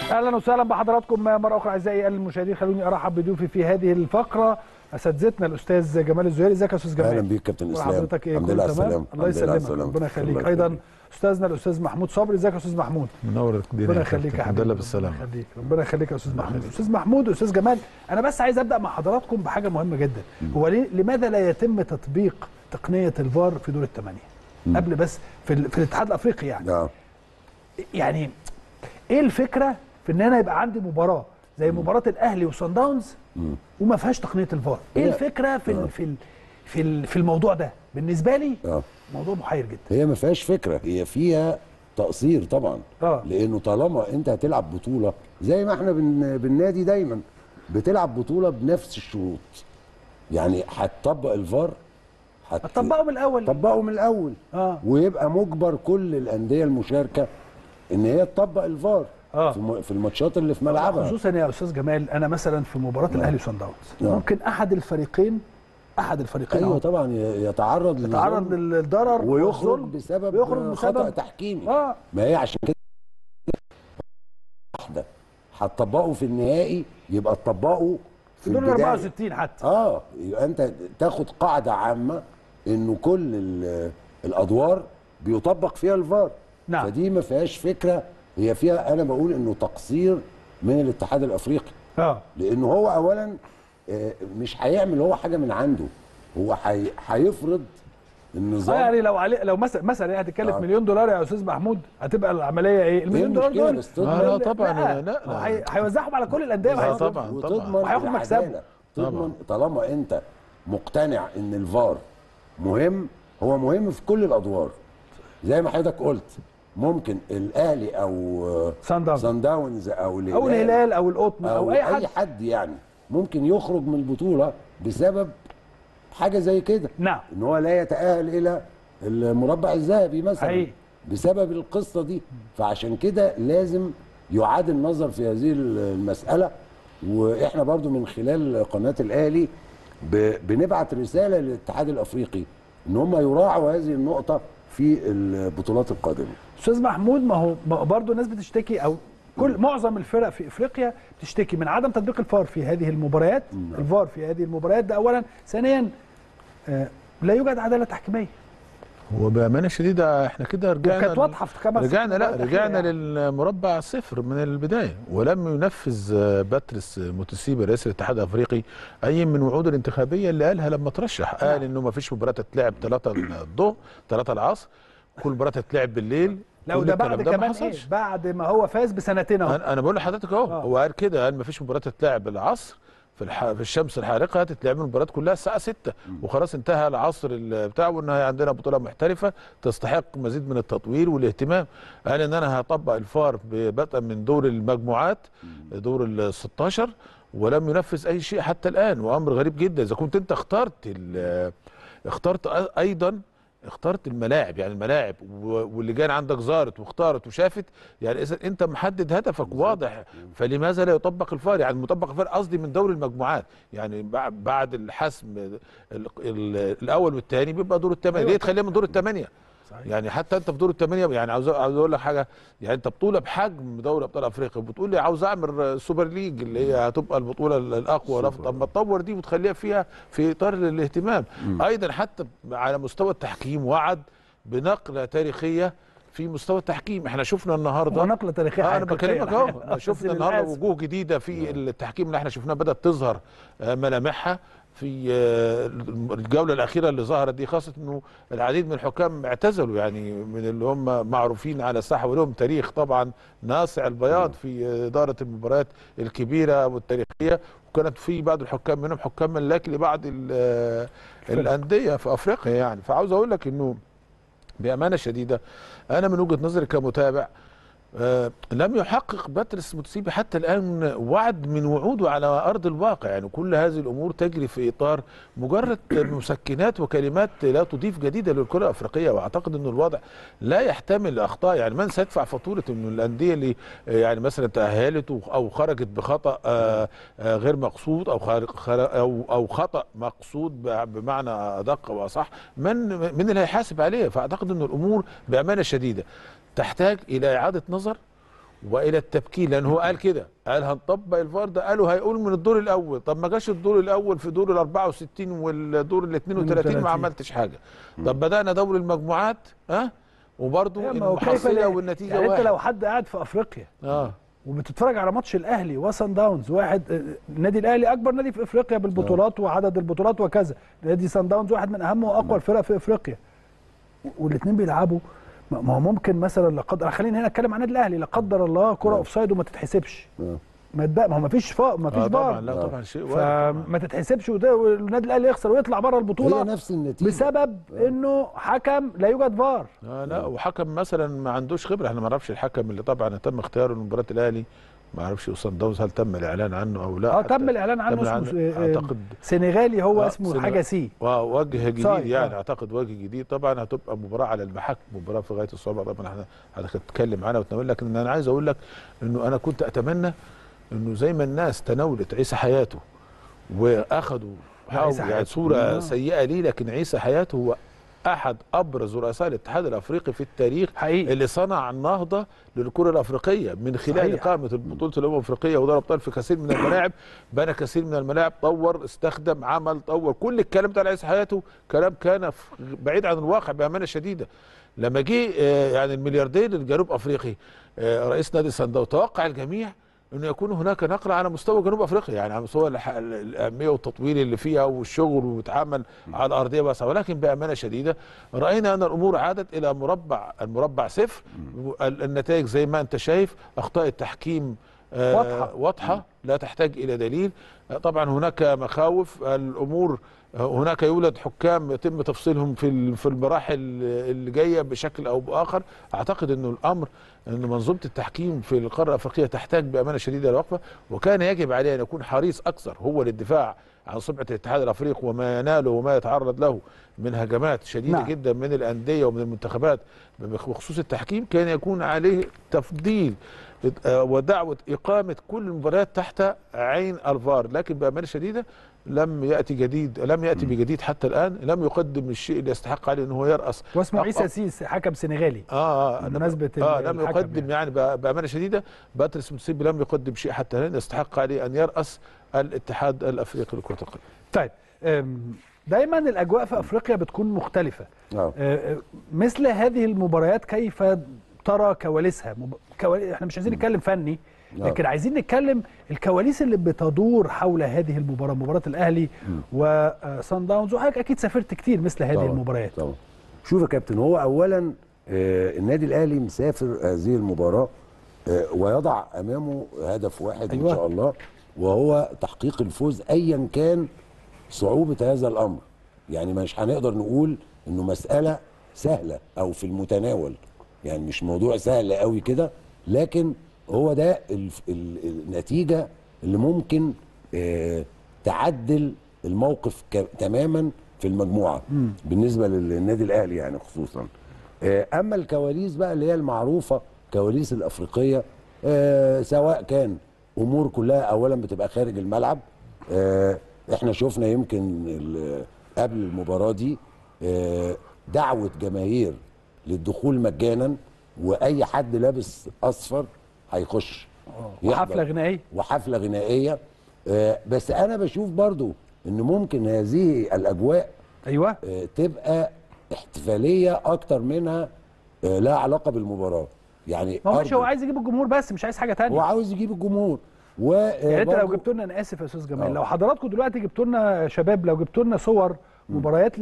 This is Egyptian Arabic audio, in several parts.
اهلا وسهلا بحضراتكم مره اخرى اعزائي المشاهدين خلوني ارحب بضيوفي في هذه الفقره اساتذتنا الاستاذ جمال الزهيري ازيك يا استاذ جمال اهلا بيك كابتن اسلام وحضرتك ايه الحمد كله لله على تمام السلامه الله الحمد لله على يسلمك السلامة. ربنا يخليك الله ايضا يخليك. استاذنا الاستاذ محمود صبري ازيك يا استاذ محمود منور الدنيا ربنا يا يخليك كابتن. يا الحمد حبيبي لله ربنا بالسلامه يخليك ربنا يخليك يا استاذ محمود استاذ محمود استاذ جمال انا بس عايز ابدا مع حضراتكم بحاجه مهمه جدا هو ليه لماذا لا يتم تطبيق تقنيه الفار في دور الثمانيه قبل بس في, ال- في الاتحاد الافريقي يعني اه يعني ايه الفكره في ان انا يبقى عندي مباراه زي مباراه الاهلي وصن داونز وما فيهاش تقنيه الفار ايه هي- الفكره في ال- في ال- في ال- في الموضوع ده بالنسبه لي اه موضوع محير جدا هي ما فيهاش فكره هي فيها تقصير طبعا آه. لانه طالما انت هتلعب بطوله زي ما احنا بن بالنادي دايما بتلعب بطوله بنفس الشروط يعني هتطبق الفار هت- هتطبقه من الاول طبقه من الاول اه ويبقى مجبر كل الانديه المشاركه ان هي تطبق الفار آه. في م- في الماتشات اللي في ملعبها خصوصا يا استاذ جمال انا مثلا في مباراه الاهلي وصن داونز نعم. ممكن احد الفريقين احد الفريقين ايوه أهو طبعا ي- يتعرض يتعرض للظلم للضرر ويخرج والظلم. بسبب ويخرج خطا بسبب تحكيمي اه ما هي عشان كده واحده هتطبقه في النهائي يبقى تطبقه في في دور ال البداية. 64 حتى اه يبقى انت تاخد قاعده عامه انه كل ال- الادوار بيطبق فيها الفار نعم. فدي ما فيهاش فكره هي فيها انا بقول انه تقصير من الاتحاد الافريقي اه لانه هو اولا آه، مش هيعمل هو حاجه من عنده هو هي- هيفرض اه النظام يعني لو علي لو مثلا مثلا يعني هتكلف آه. مليون دولار يا استاذ محمود هتبقى العمليه ايه؟ المليون دولار المشكلة دول بس تضمن- آه، لا طبعا، لا، لا. هي- هيوزعهم على كل الانديه آه، وهيصرفوا. طبعا، وتضمن وهياخد مكسبه. العدالة. تضمن طالما انت مقتنع ان الفار مهم هو مهم في كل الادوار زي ما حضرتك قلت ممكن الاهلي او صن داونز. صن داونز او الهلال او الهلال او القطن او, او اي حد اي حد يعني ممكن يخرج من البطوله بسبب حاجه زي كده نعم ان هو لا يتاهل الى المربع الذهبي مثلا حقيقي. بسبب القصه دي فعشان كده لازم يعاد النظر في هذه المساله واحنا برضو من خلال قناه الاهلي ب- بنبعت رساله للاتحاد الافريقي ان هم يراعوا هذه النقطه في البطولات القادمه استاذ محمود ما هو ما هو برضه الناس بتشتكي او كل معظم الفرق في افريقيا بتشتكي من عدم تطبيق الفار في هذه المباريات الفار في هذه المباريات ده اولا ثانيا آه لا يوجد عداله تحكيميه وبامانه شديده احنا كده رجعنا كانت واضحه في خمس رجعنا لا مباريات رجعنا أخيرة للمربع صفر من البدايه ولم ينفذ آه، باتريس موتسيبي رئيس الاتحاد الافريقي اي من وعوده الانتخابيه اللي قالها لما ترشح قال انه ما فيش مباراه تتلعب 3 الظهر 3 العصر كل مباراه تتلعب بالليل لو كل ده الكلام بعد ما كمان ايه حصلش. بعد ما هو فاز بسنتين اهو انا أنا بقول لحضرتك اهو آه. هو قال كده قال ما فيش مباراه تتلعب العصر في الح... في الشمس الحارقه هتتلعب المباريات كلها الساعه 6 وخلاص انتهى العصر ال- بتاع وان هي عندنا بطوله محترفه تستحق مزيد من التطوير والاهتمام قال ان انا هطبق الفار بدءا من دور المجموعات دور ال 16 ولم ينفذ اي شيء حتى الان وامر غريب جدا اذا كنت انت اخترت ال- اخترت أ- ايضا اخترت الملاعب يعني الملاعب و- واللجان عندك زارت واختارت وشافت يعني اذا انت محدد هدفك واضح فلماذا لا يطبق الفار يعني مطبق الفار قصدي من دور المجموعات يعني بع- بعد الحسم ال- ال- الاول والثاني بيبقى دور الثمانيه أيوة. ليه تخليها من دور الثمانيه صحيح. يعني حتى انت في دور الثمانيه يعني عاوز عاوز اقول لك حاجه يعني انت بطوله بحجم دوري ابطال افريقيا بتقول لي عاوز اعمل سوبر ليج اللي هي هتبقى البطوله الاقوى سوبر. طب ما تطور دي وتخليها فيها في اطار الاهتمام ايضا حتى على مستوى التحكيم وعد بنقله تاريخيه في مستوى التحكيم احنا شفنا النهارده هو نقله تاريخيه آه انا حقيقية بكلمك الحقيقة. اهو بس شفنا النهارده للأسف. وجوه جديده في التحكيم اللي احنا شفناه بدات تظهر آه، ملامحها في آه، الجوله الاخيره اللي ظهرت دي خاصه انه العديد من الحكام اعتزلوا يعني من اللي هم معروفين على الساحه ولهم تاريخ طبعا ناصع البياض في اداره المباريات الكبيره والتاريخيه وكانت في بعض الحكام منهم حكام ملاك لبعض ال- آه، الانديه في افريقيا يعني فعاوز اقول لك انه بامانه شديده انا من وجهه نظري كمتابع آه، لم يحقق باتريس موتسيبي حتى الان وعد من وعوده على ارض الواقع يعني كل هذه الامور تجري في اطار مجرد مسكنات وكلمات لا تضيف جديده للكره الافريقيه واعتقد ان الوضع لا يحتمل اخطاء يعني من سيدفع فاتوره انه الانديه اللي آه، يعني مثلا تاهلت او خرجت بخطا آه، آه، غير مقصود او خارج خر- او او خطا مقصود ب- بمعنى ادق واصح من من اللي هيحاسب عليه فاعتقد ان الامور بامانه شديده تحتاج الى اعاده نظر والى التبكير لان هو قال كده قال هنطبق الفار ده قالوا هيقول من الدور الاول طب ما جاش الدور الاول في دور ال 64 والدور ال 32 32. ما عملتش حاجه طب بدانا دور المجموعات ها وبرضه أيوة، ما هو كيف المحصله لا- والنتيجه يعني انت واحد لو حد قاعد في افريقيا اه وبتتفرج على ماتش الاهلي وسان داونز واحد آه، النادي الاهلي اكبر نادي في افريقيا بالبطولات وعدد البطولات وكذا نادي سان داونز واحد من اهم واقوى الفرق في افريقيا والاثنين بيلعبوا ما ما هو ممكن مثلا لا قدر خلينا هنا نتكلم عن النادي الاهلي لا قدر الله كره اوف سايد وما تتحسبش آه. ما تبقى ما هو ما فيش فا ما فيش آه طبعا فار لا طبعا شيء وارد طبعاً. فما تتحسبش وده والنادي الاهلي يخسر ويطلع بره هي البطوله نفس النتيجه بسبب انه حكم لا يوجد فار آه لا وحكم مثلا ما عندوش خبره احنا ما نعرفش الحكم اللي طبعا تم اختياره لمباراه الاهلي ما اعرفش صن داونز هل تم الاعلان عنه او لا اه حتى تم الاعلان عنه تم اسمه الإعلان- آه، اعتقد سنغالي هو آه، اسمه سنغ- حاجه سي ووجه جديد صحيح، يعني آه. اعتقد وجه جديد طبعا هتبقى مباراه على المحك مباراه في غايه الصعوبه طبعا احنا هنتكلم عنها وتناول لك ان انا عايز اقول لك انه انا كنت اتمنى انه زي ما الناس تناولت عيسى حياته واخذوا لا، عيسى يعني حياته. صوره آه. سيئه ليه لكن عيسى حياته هو احد ابرز رؤساء الاتحاد الافريقي في التاريخ حقيقي. اللي صنع النهضه للكره الافريقيه من خلال صحيح. اقامه البطوله الامم الافريقيه ودوري ابطال في كثير من الملاعب بنى كثير من الملاعب طور استخدم عمل طور كل الكلام ده على عيسى حياته كلام كان ف- بعيد عن الواقع بامانه شديده لما جه آه، يعني الملياردير الجنوب افريقي آه، رئيس نادي سان داونز توقع الجميع انه يكون هناك نقله على مستوى جنوب افريقيا يعني على مستوى الح- ال- الاهميه والتطوير اللي فيها والشغل ويتعامل على الارضيه بس ولكن بامانه شديده راينا ان الامور عادت الى مربع المربع صفر ال- النتائج زي ما انت شايف اخطاء التحكيم آه، واضحة. واضحه لا تحتاج الى دليل آه، طبعا هناك مخاوف الامور آه، هناك يولد حكام يتم تفصيلهم في ال- في المراحل اللي جايه بشكل او باخر اعتقد انه الامر ان منظومه التحكيم في القاره الافريقيه تحتاج بامانه شديده لوقفه وكان يجب عليه ان يكون حريص اكثر هو للدفاع عن سمعه الاتحاد الافريقي وما يناله وما يتعرض له من هجمات شديده نعم. نعم. جدا من الانديه ومن المنتخبات بخصوص التحكيم كان يكون عليه تفضيل آه، ودعوه اقامه كل المباريات تحت عين الفار لكن بامانه شديده لم ياتي جديد لم ياتي بجديد حتى الان لم يقدم الشيء اللي يستحق عليه ان هو يراس واسمه أق- عيسى سيس حكم سنغالي اه اه بمناسبة اه ال- لم الحكم يقدم يعني, يعني بامانه شديده باتريس موتسيبي لم يقدم شيء حتى الان يستحق عليه ان يراس الاتحاد الافريقي لكره القدم طيب أم، دايما الاجواء في افريقيا بتكون مختلفه آه. أه، أه، مثل هذه المباريات كيف ترى كواليسها مب... كوالي... احنا مش عايزين نتكلم فني آه. لكن عايزين نتكلم الكواليس اللي بتدور حول هذه المباراه مباراه الاهلي وصن داونز وحضرتك اكيد سافرت كتير مثل هذه طبعاً، المباريات طبعا شوف يا كابتن هو اولا آه، النادي الاهلي مسافر هذه المباراه آه، ويضع امامه هدف واحد أيوة. ان شاء الله وهو تحقيق الفوز ايا كان صعوبه هذا الامر يعني مش هنقدر نقول انه مساله سهله او في المتناول يعني مش موضوع سهل قوي كده لكن هو ده الف- ال- النتيجه اللي ممكن آه، تعدل الموقف ك- تماما في المجموعه بالنسبه للنادي الاهلي يعني خصوصا آه، اما الكواليس بقى اللي هي المعروفه كواليس الافريقيه آه، سواء كان امور كلها اولا بتبقى خارج الملعب آه، احنا شفنا يمكن ال- قبل المباراه دي آه، دعوه جماهير للدخول مجانا واي حد لابس اصفر هيخش يحضر. وحفله غنائيه وحفله غنائيه آه، بس انا بشوف برضو ان ممكن هذه الاجواء ايوه آه، تبقى احتفاليه اكتر منها آه، لها علاقه بالمباراه يعني ما هو مش أرجو- هو عايز يجيب الجمهور بس مش عايز حاجه هو تانية عاوز يجيب الجمهور و يعني انت لو برضو- جبت لنا انا اسف يا استاذ جمال آه. لو حضراتكم دلوقتي جبتوا لنا يا شباب لو جبتوا لنا صور مباريات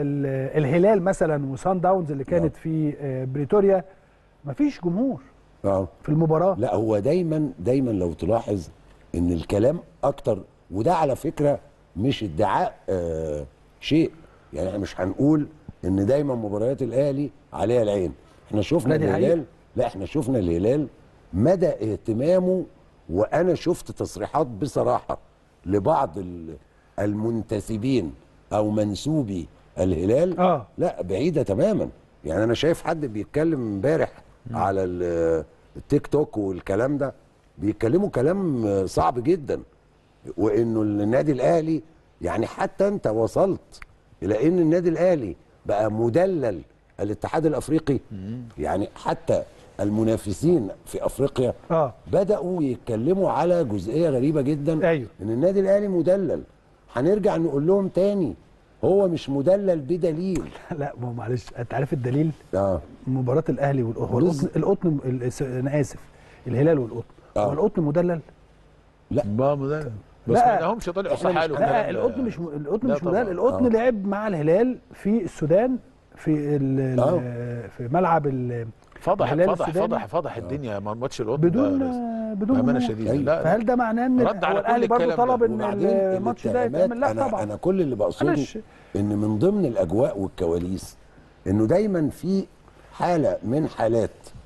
للهلال مثلا وسان داونز اللي كانت في آه، بريتوريا مفيش جمهور اه في المباراه لا هو دايما دايما لو تلاحظ ان الكلام اكتر وده على فكره مش ادعاء آه شيء يعني احنا مش هنقول ان دايما مباريات الاهلي عليها العين احنا شفنا لا، دي الهلال حقيقة. لا احنا شفنا الهلال مدى اهتمامه وانا شفت تصريحات بصراحه لبعض ال- المنتسبين او منسوبي الهلال اه لا بعيده تماما يعني انا شايف حد بيتكلم امبارح على ال- التيك توك والكلام ده بيتكلموا كلام صعب جدا وانه النادي الاهلي يعني حتى انت وصلت الى ان النادي الاهلي بقى مدلل الاتحاد الافريقي يعني حتى المنافسين في افريقيا اه بداوا يتكلموا على جزئيه غريبه جدا أيوه. ان النادي الاهلي مدلل هنرجع نقول لهم تاني هو مش مدلل بدليل لا ما هو معلش انت عارف الدليل اه مباراه الاهلي والقطن بص. القطن, القطن ال- انا اسف الهلال والقطن آه. هو القطن مدلل ما مدرب بس لا. ما لهمش طلعوا إحنا مش- صح قالوا لا الكلام ده. القطن مش م- القطن لا مش طبعاً. مدلل القطن آه. لعب مع الهلال في السودان في ال ال- في ملعب ال- فضح الهلال فضح السوداني. فضح فضح الدنيا ما ماتش القطن بدون ده بدون بامانه جمهور. شديده أيوة. لا لا فهل ده معناه ان رد على هو كل الاهلي برضه الكلام ده. طلب ان وبعدين الماتش ده الاتهامات يتعمل لا انا طبعا انا كل اللي بقصده معلش. ان من ضمن الاجواء والكواليس انه دايما في حاله من حالات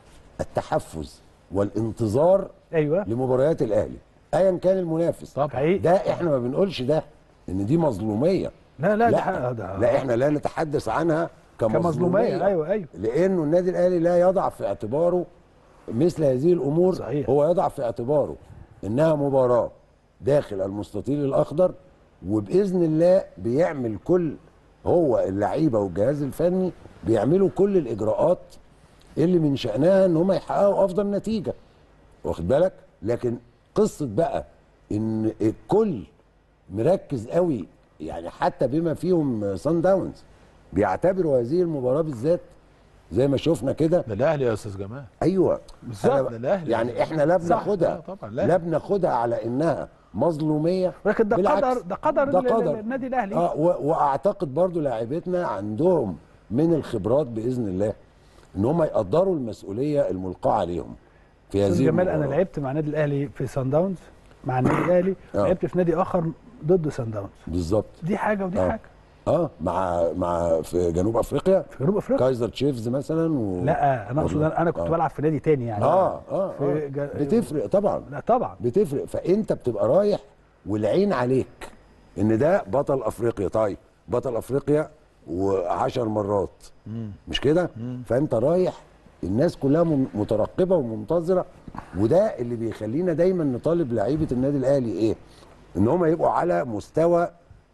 التحفز والانتظار ايوه لمباريات الاهلي ايا كان المنافس طبعا حقيقي ده احنا ما بنقولش ده ان دي مظلوميه لا لا ده لا, حق- ده لا احنا لا نتحدث عنها كمظلوميه كمظلوميه ايوه ايوه لانه النادي الاهلي لا يضع في اعتباره مثل هذه الامور صحيح. هو يضع في اعتباره انها مباراه داخل المستطيل الاخضر وباذن الله بيعمل كل هو اللعيبه والجهاز الفني بيعملوا كل الاجراءات اللي من شانها ان هم يحققوا افضل نتيجه واخد بالك لكن قصه بقى ان الكل مركز قوي يعني حتى بما فيهم سان داونز بيعتبروا هذه المباراه بالذات زي ما شفنا كده ده الاهلي يا استاذ جمال ايوه بالظبط، أنا- ده الأهلي. يعني احنا لا صح، بناخدها لا طبعا، لا. لا بناخدها على انها مظلوميه ولكن ده بالعكس، قدر ده قدر ده ال- ال- قدر. النادي الاهلي اه و- واعتقد برضو لاعبتنا عندهم من الخبرات باذن الله ان هم يقدروا المسؤوليه الملقاه عليهم في هذه استاذ جمال انا المباراة. لعبت مع النادي الاهلي في سان داونز مع النادي الاهلي آه. لعبت في نادي اخر ضد سان داونز بالظبط دي حاجه ودي آه. حاجه اه مع مع في جنوب افريقيا في جنوب افريقيا كايزر تشيفز مثلا و... لا انا اقصد والله. انا كنت آه. بلعب في نادي تاني يعني اه اه, في آه. جا- بتفرق طبعا لا طبعا بتفرق فانت بتبقى رايح والعين عليك ان ده بطل افريقيا طيب بطل افريقيا وعشر مرات مش كده فانت رايح الناس كلها مم- مترقبه ومنتظره وده اللي بيخلينا دايما نطالب لعيبه النادي الاهلي ايه ان هم يبقوا على مستوى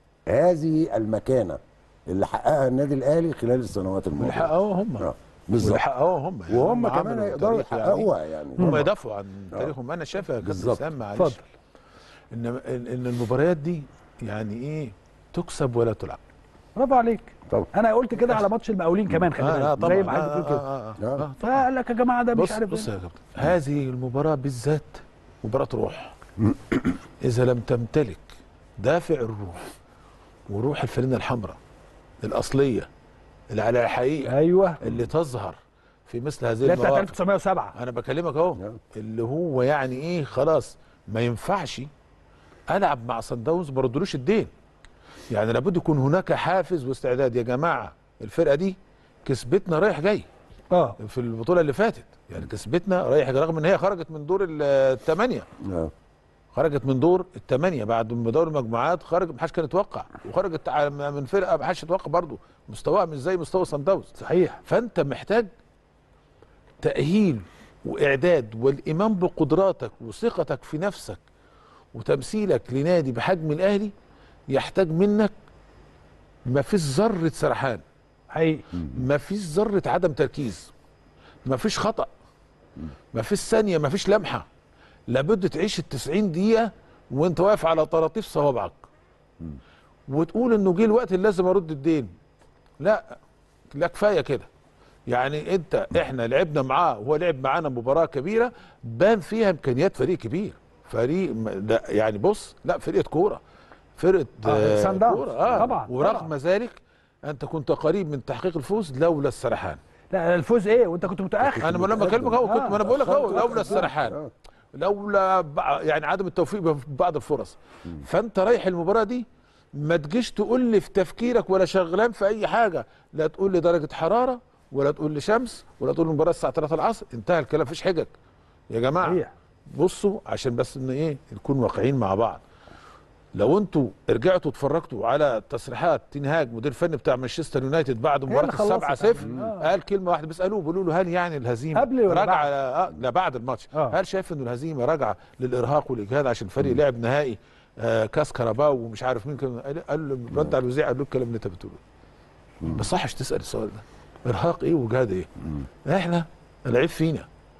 هذه المكانه اللي حققها النادي الاهلي خلال السنوات واللي الماضيه حققوها هم آه، بالظبط واللي حققوها هم يعني وهم هم كمان عملوا هيقدروا تاريخ يعني. يحققوها يعني هم يدافعوا عن تاريخهم انا شايفها يا كابتن بالظبط. اسلام معلش اتفضل ان ان إن المباريات دي يعني ايه تكسب ولا تلعب برافو عليك طبعا انا قلت كده على ماتش المقاولين كمان خلي آه لا بالك طبعا زي ما حضرتك آه بتقول كده آه آه آه. آه طبعا فقال لك يا جماعه ده مش بص عارف بص إيه. يا كابتن هذه المباراة بالذات مباراة روح إذا لم تمتلك دافع الروح وروح الفانلة الحمراء الأصلية اللي على الحقيقة ايوه اللي تظهر في مثل هذه اللي هي بتاعت المواقف 1907 أنا بكلمك أهو نعم. اللي هو يعني إيه خلاص ما ينفعش ألعب مع صن داونز ما ردلوش الدين يعني لابد يكون هناك حافز واستعداد يا جماعة الفرقة دي كسبتنا رايح جاي اه في البطوله اللي فاتت يعني كسبتنا رايح رغم ان هي خرجت من دور الثمانيه آه. خرجت من دور الثمانيه بعد ما دور المجموعات خرجت ما حدش كان يتوقع وخرجت على- من فرقه ما حدش يتوقع برضه مستواها مش زي مستوى سان داونز صحيح فانت محتاج تاهيل واعداد والايمان بقدراتك وثقتك في نفسك وتمثيلك لنادي بحجم الاهلي يحتاج منك ما فيش ذره سرحان حقيقي ما فيش ذره عدم تركيز ما فيش خطا ما فيش ثانيه ما فيش لمحه لابد تعيش ال 90 دقيقه وانت واقف على طراطيف صوابعك وتقول انه جه الوقت اللي لازم ارد الدين لا لا كفايه كده يعني انت احنا لعبنا معاه وهو لعب معانا مباراه كبيره بان فيها امكانيات فريق كبير فريق م- لا يعني بص لا فرقه كوره فرقه آه، سان داونز. كوره اه طبعاً، ورغم طبعاً. ذلك انت كنت قريب من تحقيق الفوز لولا السرحان لا الفوز ايه وانت كنت متاخر انا لما بكلمك اهو كنت ما انا بقول لك اهو لولا آه. السرحان لولا بع- يعني عدم التوفيق في بعض الفرص فانت رايح المباراه دي ما تجيش تقول لي في تفكيرك ولا شغلان في اي حاجه لا تقول لي درجه حراره ولا تقول لي شمس ولا تقول لي المباراه الساعه 3 العصر انتهى الكلام مفيش حجج يا جماعه صحيح بصوا عشان بس ان ايه نكون واقعيين مع بعض لو انتوا رجعتوا اتفرجتوا على تصريحات تنهاج مدير الفني بتاع مانشستر يونايتد بعد مباراه اللي خلصت السبعة صفر يعني. آه. قال كلمه واحده بيسالوه بيقولوا له هل يعني الهزيمه قبل ولا راجعه بعد؟ آه لا بعد الماتش آه. هل شايف انه الهزيمه راجعه للارهاق والاجهاد عشان الفريق لعب نهائي آه كاس كاراباو ومش عارف مين كان قال- قال له رد على الوزيع قال له الكلام اللي انت بتقوله ما صحش تسال السؤال ده ارهاق ايه وجهاد ايه احنا العيب فينا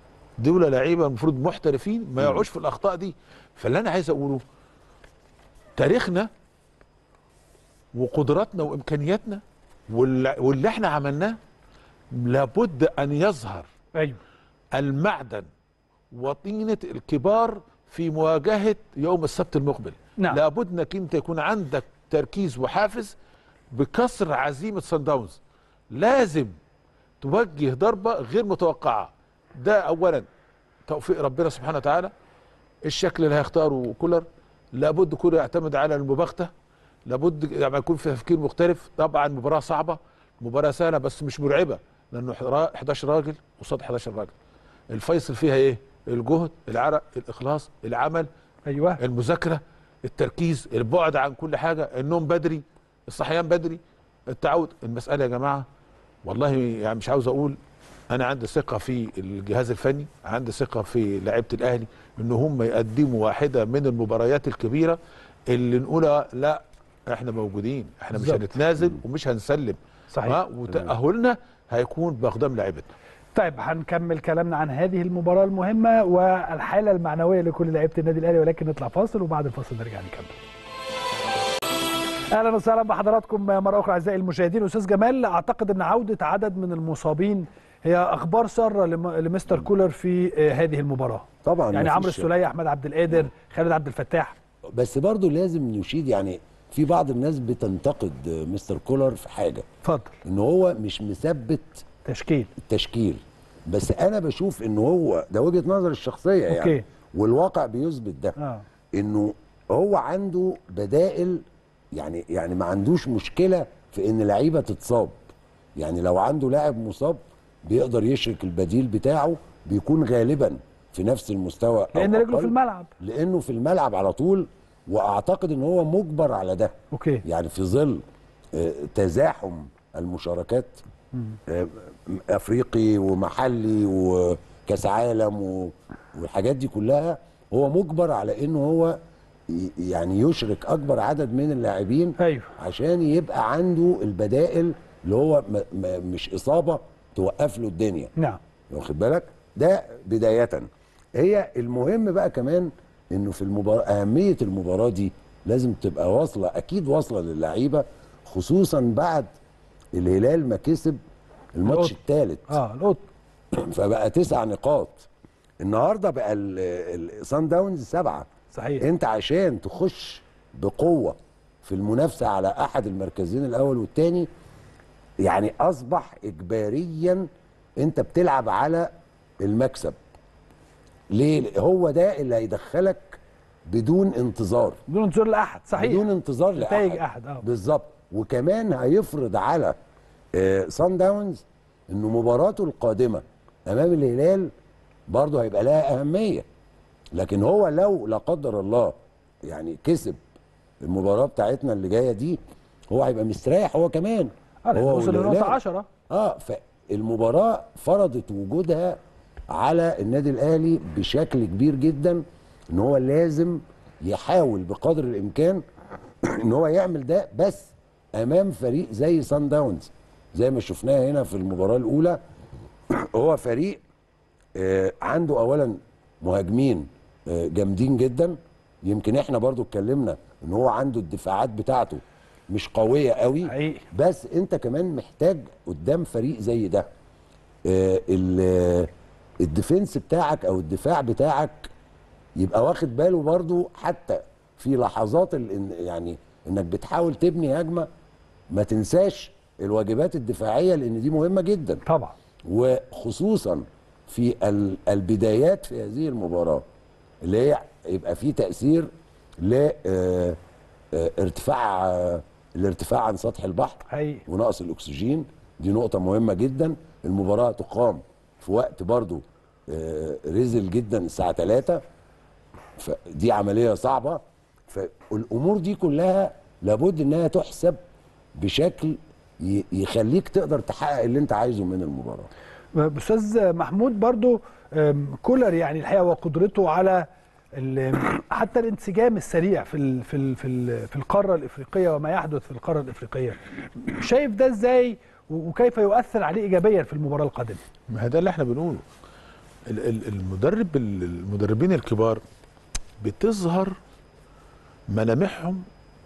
دول لعيبه المفروض محترفين ما يقعوش في الاخطاء دي فاللي انا عايز اقوله تاريخنا وقدراتنا وامكانياتنا واللي واللي احنا عملناه لابد ان يظهر ايوه المعدن وطينه الكبار في مواجهه يوم السبت المقبل نعم. لابد انك انت يكون عندك تركيز وحافز بكسر عزيمه سان داونز لازم توجه ضربه غير متوقعه ده اولا توفيق ربنا سبحانه وتعالى الشكل اللي هيختاره كولر لابد كولر يعتمد على المباغته لابد يعني يكون في تفكير مختلف طبعا مباراه صعبه مباراه سهله بس مش مرعبه لانه 11 راجل قصاد 11 راجل الفيصل فيها ايه الجهد العرق الاخلاص العمل ايوه المذاكره التركيز البعد عن كل حاجه النوم بدري الصحيان بدري التعود المساله يا جماعه والله يعني مش عاوز اقول انا عندي ثقه في الجهاز الفني عندي ثقه في لعيبه الاهلي ان هم يقدموا واحده من المباريات الكبيره اللي نقولها لا احنا موجودين احنا مش بالظبط. هنتنازل ومش هنسلم صحيح. ها؟ وتاهلنا هيكون باقدام لعيبتنا طيب هنكمل كلامنا عن هذه المباراة المهمة والحالة المعنوية لكل لعيبة النادي الأهلي ولكن نطلع فاصل وبعد الفاصل نرجع نكمل. أهلا وسهلا بحضراتكم مرة أخرى أعزائي المشاهدين أستاذ جمال أعتقد أن عودة عدد من المصابين هي أخبار سارة لم- لمستر كولر في آه، هذه المباراة. طبعا يعني عمرو مفيش- السولية أحمد عبد القادر خالد عبد الفتاح بس برضو لازم نشيد يعني في بعض الناس بتنتقد مستر كولر في حاجه اتفضل ان هو مش مثبت تشكيل التشكيل بس انا بشوف ان هو ده وجهه نظري الشخصيه يعني أوكي. والواقع بيثبت ده اه انه هو عنده بدائل يعني يعني ما عندوش مشكله في ان لعيبه تتصاب يعني لو عنده لاعب مصاب بيقدر يشرك البديل بتاعه بيكون غالبا في نفس المستوى أو لأن رجله أقل، في الملعب لانه في الملعب على طول واعتقد ان هو مجبر على ده أوكي يعني في ظل آه، تزاحم المشاركات آه، افريقي ومحلي وكاس عالم و- والحاجات دي كلها هو مجبر على انه هو ي- يعني يشرك اكبر عدد من اللاعبين أيوه عشان يبقى عنده البدائل اللي هو م- م- مش اصابه توقف له الدنيا نعم واخد بالك ده بداية هي المهم بقى كمان انه في المباراة اهمية المباراة دي لازم تبقى واصلة اكيد واصلة للعيبة خصوصا بعد الهلال ما كسب الماتش القط. الثالث اه القط فبقى تسع نقاط النهارده بقى الصن داونز سبعه صحيح انت عشان تخش بقوه في المنافسه على احد المركزين الاول والثاني يعني اصبح اجباريا انت بتلعب على المكسب ليه هو ده اللي هيدخلك بدون انتظار بدون انتظار لاحد صحيح بدون انتظار نتائج لاحد احد اه بالظبط وكمان هيفرض على صن داونز انه مباراته القادمه امام الهلال برضه هيبقى لها اهميه لكن هو لو لا قدر الله يعني كسب المباراه بتاعتنا اللي جايه دي هو هيبقى مستريح هو كمان اه لأنه هو وصل لنقطة والهلال. 10 اه فالمباراه فرضت وجودها على النادي الاهلي بشكل كبير جدا ان هو لازم يحاول بقدر الامكان ان هو يعمل ده بس امام فريق زي سان داونز زي ما شفناها هنا في المباراه الاولى هو فريق آه، عنده اولا مهاجمين آه، جامدين جدا يمكن احنا برضو اتكلمنا ان هو عنده الدفاعات بتاعته مش قويه قوي حقيقي بس انت كمان محتاج قدام فريق زي ده آه، ال- الديفنس بتاعك او الدفاع بتاعك يبقى واخد باله برضو حتى في لحظات ال- إن- يعني انك بتحاول تبني هجمه ما تنساش الواجبات الدفاعيه لان دي مهمه جدا طبعا وخصوصا في ال- البدايات في هذه المباراه اللي هي يبقى في تاثير ل آه، آه، ارتفاع آه، الارتفاع عن سطح البحر حقيقي ونقص الاكسجين دي نقطه مهمه جدا المباراه تقام في وقت برضو آه، رزل جدا الساعه 3 فدي عمليه صعبه فالامور دي كلها لابد انها تحسب بشكل ي- يخليك تقدر تحقق اللي انت عايزه من المباراه استاذ محمود برضو أم، كولر يعني الحقيقه وقدرته على ال- حتى الانسجام السريع في ال في ال في, ال في القاره الافريقيه وما يحدث في القاره الافريقيه شايف ده ازاي و- وكيف يؤثر عليه ايجابيا في المباراه القادمه ما هي ده اللي احنا بنقوله ال- ال- المدرب ال- المدربين الكبار بتظهر ملامحهم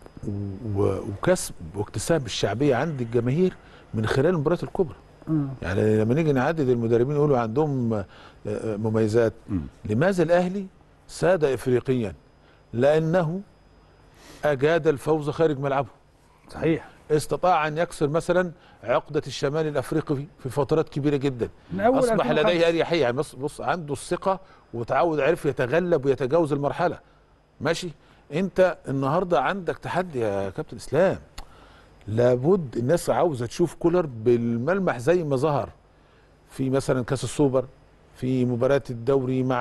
و- و- وكسب واكتساب الشعبيه عند الجماهير من خلال المباريات الكبرى مم. يعني لما نيجي نعدد المدربين يقولوا عندهم آه، آه، مميزات مم. لماذا الاهلي ساد افريقيا لانه اجاد الفوز خارج ملعبه صحيح استطاع ان يكسر مثلا عقده الشمال الافريقي في فترات كبيره جدا من اول اصبح 2005. لديه اريحيه يعني بص, بص عنده الثقه وتعود عرف يتغلب ويتجاوز المرحله ماشي انت النهارده عندك تحدي يا كابتن اسلام لابد الناس عاوزه تشوف كولر بالملمح زي ما ظهر في مثلا كاس السوبر في مباراه الدوري مع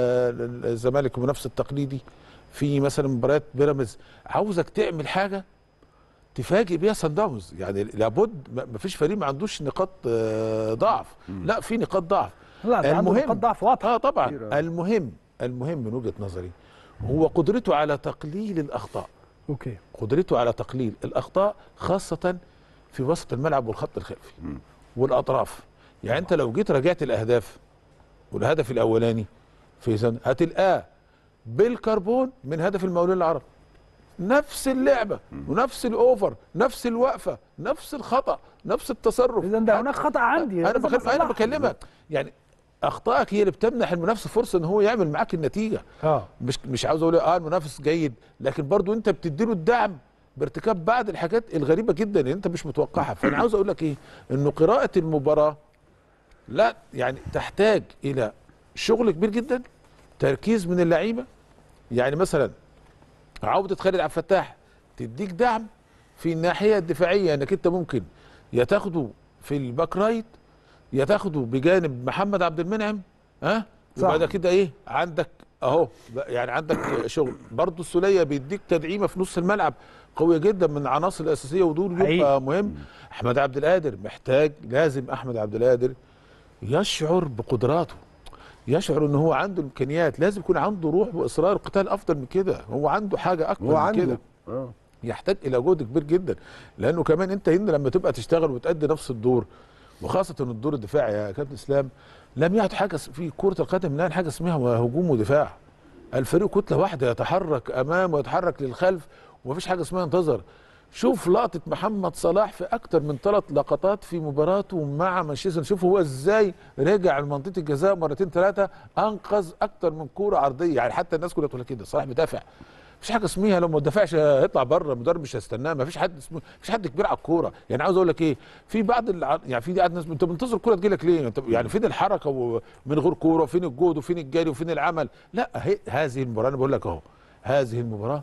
الزمالك المنافس التقليدي في مثلا مباريات بيراميدز عاوزك تعمل حاجه تفاجئ بيها سان داونز يعني لابد ما ما فيش فريق ما عندوش نقاط آه، ضعف لا في نقاط ضعف لا ده عنده المهم- نقاط ضعف واضحه اه طبعا كتير، آه. المهم المهم من وجهه نظري هو قدرته على تقليل الاخطاء اوكي قدرته على تقليل الاخطاء خاصه في وسط الملعب والخط الخلفي مم. والاطراف يعني انت لو جيت راجعت الاهداف والهدف الاولاني في زن هتلقاه بالكربون من هدف المقاولين العرب نفس اللعبه ونفس الاوفر نفس الوقفه نفس الخطا نفس التصرف اذا ده هناك خطا عندي انا لازم بكلم انا أصلحه. بكلمك يعني اخطائك هي اللي بتمنح المنافس فرصه ان هو يعمل معاك النتيجه اه مش مش عاوز اقول اه المنافس جيد لكن برضو انت بتديله الدعم بارتكاب بعض الحاجات الغريبه جدا اللي انت مش متوقعها فانا عاوز اقول لك ايه انه قراءه المباراه لا يعني تحتاج الى شغل كبير جدا تركيز من اللعيبه يعني مثلا عوده خالد عبد الفتاح تديك دعم في الناحيه الدفاعيه انك انت ممكن يا تاخده في الباك رايت يا تاخده بجانب محمد عبد المنعم ها صح. يبقى ده كده ايه عندك اهو بقى يعني عندك شغل برضه السوليه بيديك تدعيمه في نص الملعب قويه جدا من العناصر الاساسيه ودول حقيقي. يبقى مهم احمد عبد القادر محتاج لازم احمد عبد القادر يشعر بقدراته يشعر ان هو عنده امكانيات لازم يكون عنده روح واصرار قتال افضل من كده هو عنده حاجه اكبر هو من عنده كده اه يحتاج الى جهد كبير جدا لانه كمان انت هنا لما تبقى تشتغل وتأدي نفس الدور وخاصه الدور الدفاعي يا كابتن اسلام لم يعد حاجه س- في كره القدم الان حاجه اسمها هجوم ودفاع الفريق كتله واحده يتحرك امام ويتحرك للخلف ومفيش حاجه اسمها انتظر شوف لقطه محمد صلاح في اكتر من ثلاث لقطات في مباراته مع مانشستر شوف هو ازاي رجع لمنطقه الجزاء مرتين ثلاثه انقذ اكتر من كوره عرضيه يعني حتى الناس كلها تقول لك كده صلاح بيدافع مفيش حاجه اسمها لو ما دفعش هيطلع بره المدرب مش هيستناه مفيش حد اسمه مفيش حد كبير على الكوره يعني عاوز اقول لك ايه في بعض الع... يعني في بعض الناس انت بتنتظر الكوره تجي لك ليه انت يعني فين الحركه ومن غير كوره وفين الجهد وفين الجري وفين العمل لا هي هذه المباراه انا بقول لك اهو هذه المباراه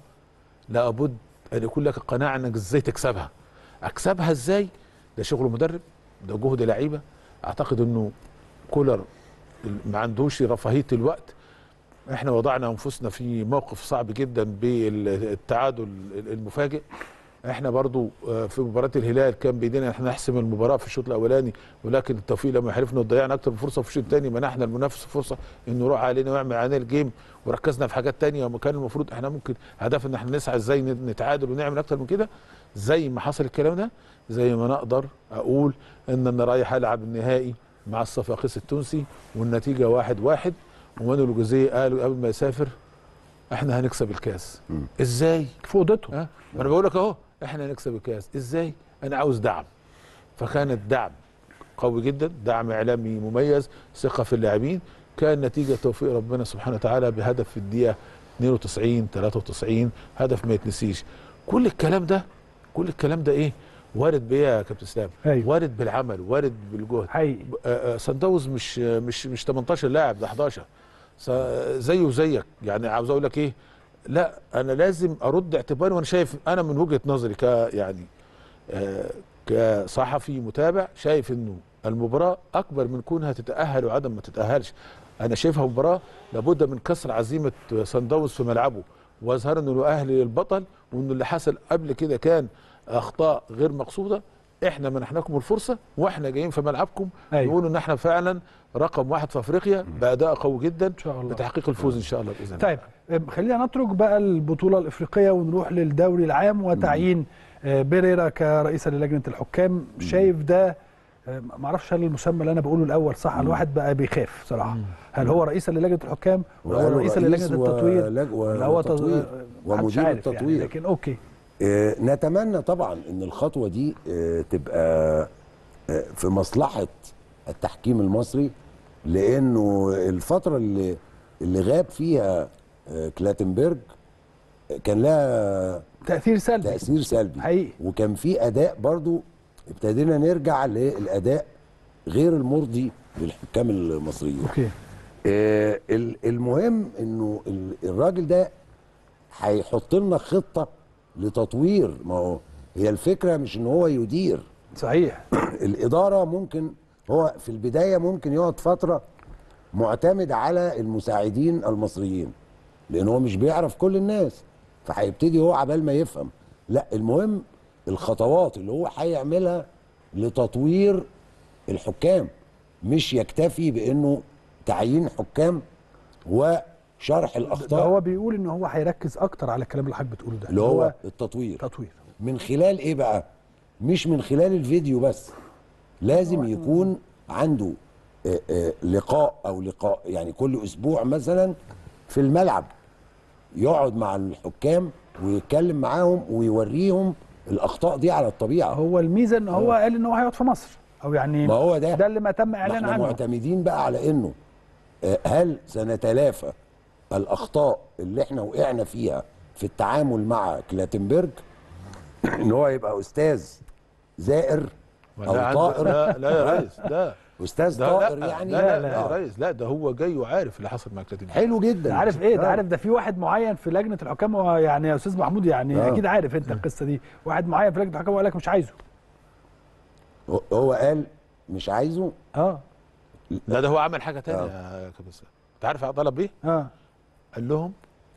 لابد ان يكون لك القناعه انك ازاي تكسبها اكسبها ازاي ده شغل مدرب ده جهد لعيبه اعتقد انه كولر ما عندوش رفاهيه الوقت احنا وضعنا انفسنا في موقف صعب جدا بالتعادل المفاجئ احنا برضو آه، في مباراه الهلال كان بايدينا احنا نحسم المباراه في الشوط الاولاني ولكن التوفيق لما حلفنا وضيعنا اكتر من فرصه في الشوط الثاني منحنا المنافس فرصه انه يروح علينا ويعمل علينا الجيم وركزنا في حاجات تانية وما كان المفروض احنا ممكن هدف ان احنا نسعى ازاي نتعادل ونعمل اكتر من كده زي ما حصل الكلام ده زي ما نقدر اقول ان انا رايح العب النهائي مع الصفاقس التونسي والنتيجه واحد واحد ومانويل جوزيه قالوا قبل ما يسافر احنا هنكسب الكاس مم. ازاي في اوضته ها ما انا بقول لك اهو احنا هنكسب الكاس ازاي انا عاوز دعم فكان الدعم قوي جدا دعم اعلامي مميز ثقه في اللاعبين كان نتيجه توفيق ربنا سبحانه وتعالى بهدف في الدقيقه 92 93 هدف ما يتنسيش كل الكلام ده كل الكلام ده ايه وارد بايه يا كابتن اسلام أيوة. وارد بالعمل وارد بالجهد حقيقي آه، آه، سان داونز مش آه، مش مش 18 لاعب ده 11 س- زيه وزيك يعني عاوز اقول لك ايه لا انا لازم ارد اعتباري وانا شايف انا من وجهه نظري ك يعني آه، كصحفي متابع شايف انه المباراه اكبر من كونها تتاهل وعدم ما تتاهلش انا شايفها مباراه لابد من كسر عزيمه سان داونز في ملعبه واظهار انه الاهلي البطل وانه اللي حصل قبل كده كان اخطاء غير مقصوده احنا منحناكم الفرصه واحنا جايين في ملعبكم أيوة. نقول ان احنا فعلا رقم واحد في افريقيا باداء قوي جدا ان شاء الله. بتحقيق الفوز ان شاء الله باذن الله طيب أم، خلينا نترك بقى البطوله الافريقيه ونروح للدوري العام وتعيين آه، بيريرا كرئيسا للجنه الحكام شايف ده آه، ما اعرفش هل المسمى اللي انا بقوله الاول صح الواحد بقى بيخاف صراحه هل هو رئيسا للجنه الحكام ولا هو وقالوا رئيسا رئيس للجنه التطوير ولج- ولا هو تز- وتطوير محدش ومدير عارف يعني التطوير. لكن اوكي آه، نتمنى طبعا ان الخطوه دي آه، تبقى آه، في مصلحه التحكيم المصري لانه الفتره اللي اللي غاب فيها آه، كلاتنبرج آه، كان لها تاثير سلبي تاثير سلبي حقيقي. وكان في اداء برضو ابتدينا نرجع للاداء غير المرضي للحكام المصريين اوكي آه، ال- المهم انه ال- الراجل ده هيحط لنا خطه لتطوير ما هو هي الفكره مش ان هو يدير صحيح الاداره ممكن هو في البدايه ممكن يقعد فتره معتمد على المساعدين المصريين لان هو مش بيعرف كل الناس فهيبتدي هو عبال ما يفهم لا المهم الخطوات اللي هو هيعملها لتطوير الحكام مش يكتفي بانه تعيين حكام وشرح ده الاخطاء هو بيقول ان هو هيركز اكتر على الكلام اللي حضرتك بتقوله ده اللي هو التطوير تطوير من خلال ايه بقى مش من خلال الفيديو بس لازم يكون عنده آه، آه، لقاء او لقاء يعني كل اسبوع مثلا في الملعب يقعد مع الحكام ويتكلم معاهم ويوريهم الاخطاء دي على الطبيعه هو الميزه ان هو قال ان هو هيقعد في مصر او يعني ما هو ده ده اللي ما تم ما اعلان احنا عنه معتمدين بقى على انه آه، هل سنتلافى الاخطاء اللي احنا وقعنا فيها في التعامل مع كلاتنبرج ان هو يبقى استاذ زائر لا او عنده- طائر لا لا يا ريس لا استاذ ده طائر لا يعني لا لا, لا. لا يا ريس لا ده هو جاي وعارف اللي حصل مع كلاتين حلو جدا ده عارف ايه ده آه. عارف ده في واحد معين في لجنه الحكام هو يعني يا استاذ محمود يعني آه. اكيد عارف انت القصه دي واحد معين في لجنه الحكام وقال لك مش عايزه هو- هو قال مش عايزه اه لا ده هو عمل حاجه تانية آه. يا كابتن سامي. انت عارف طلب ايه؟ اه قال لهم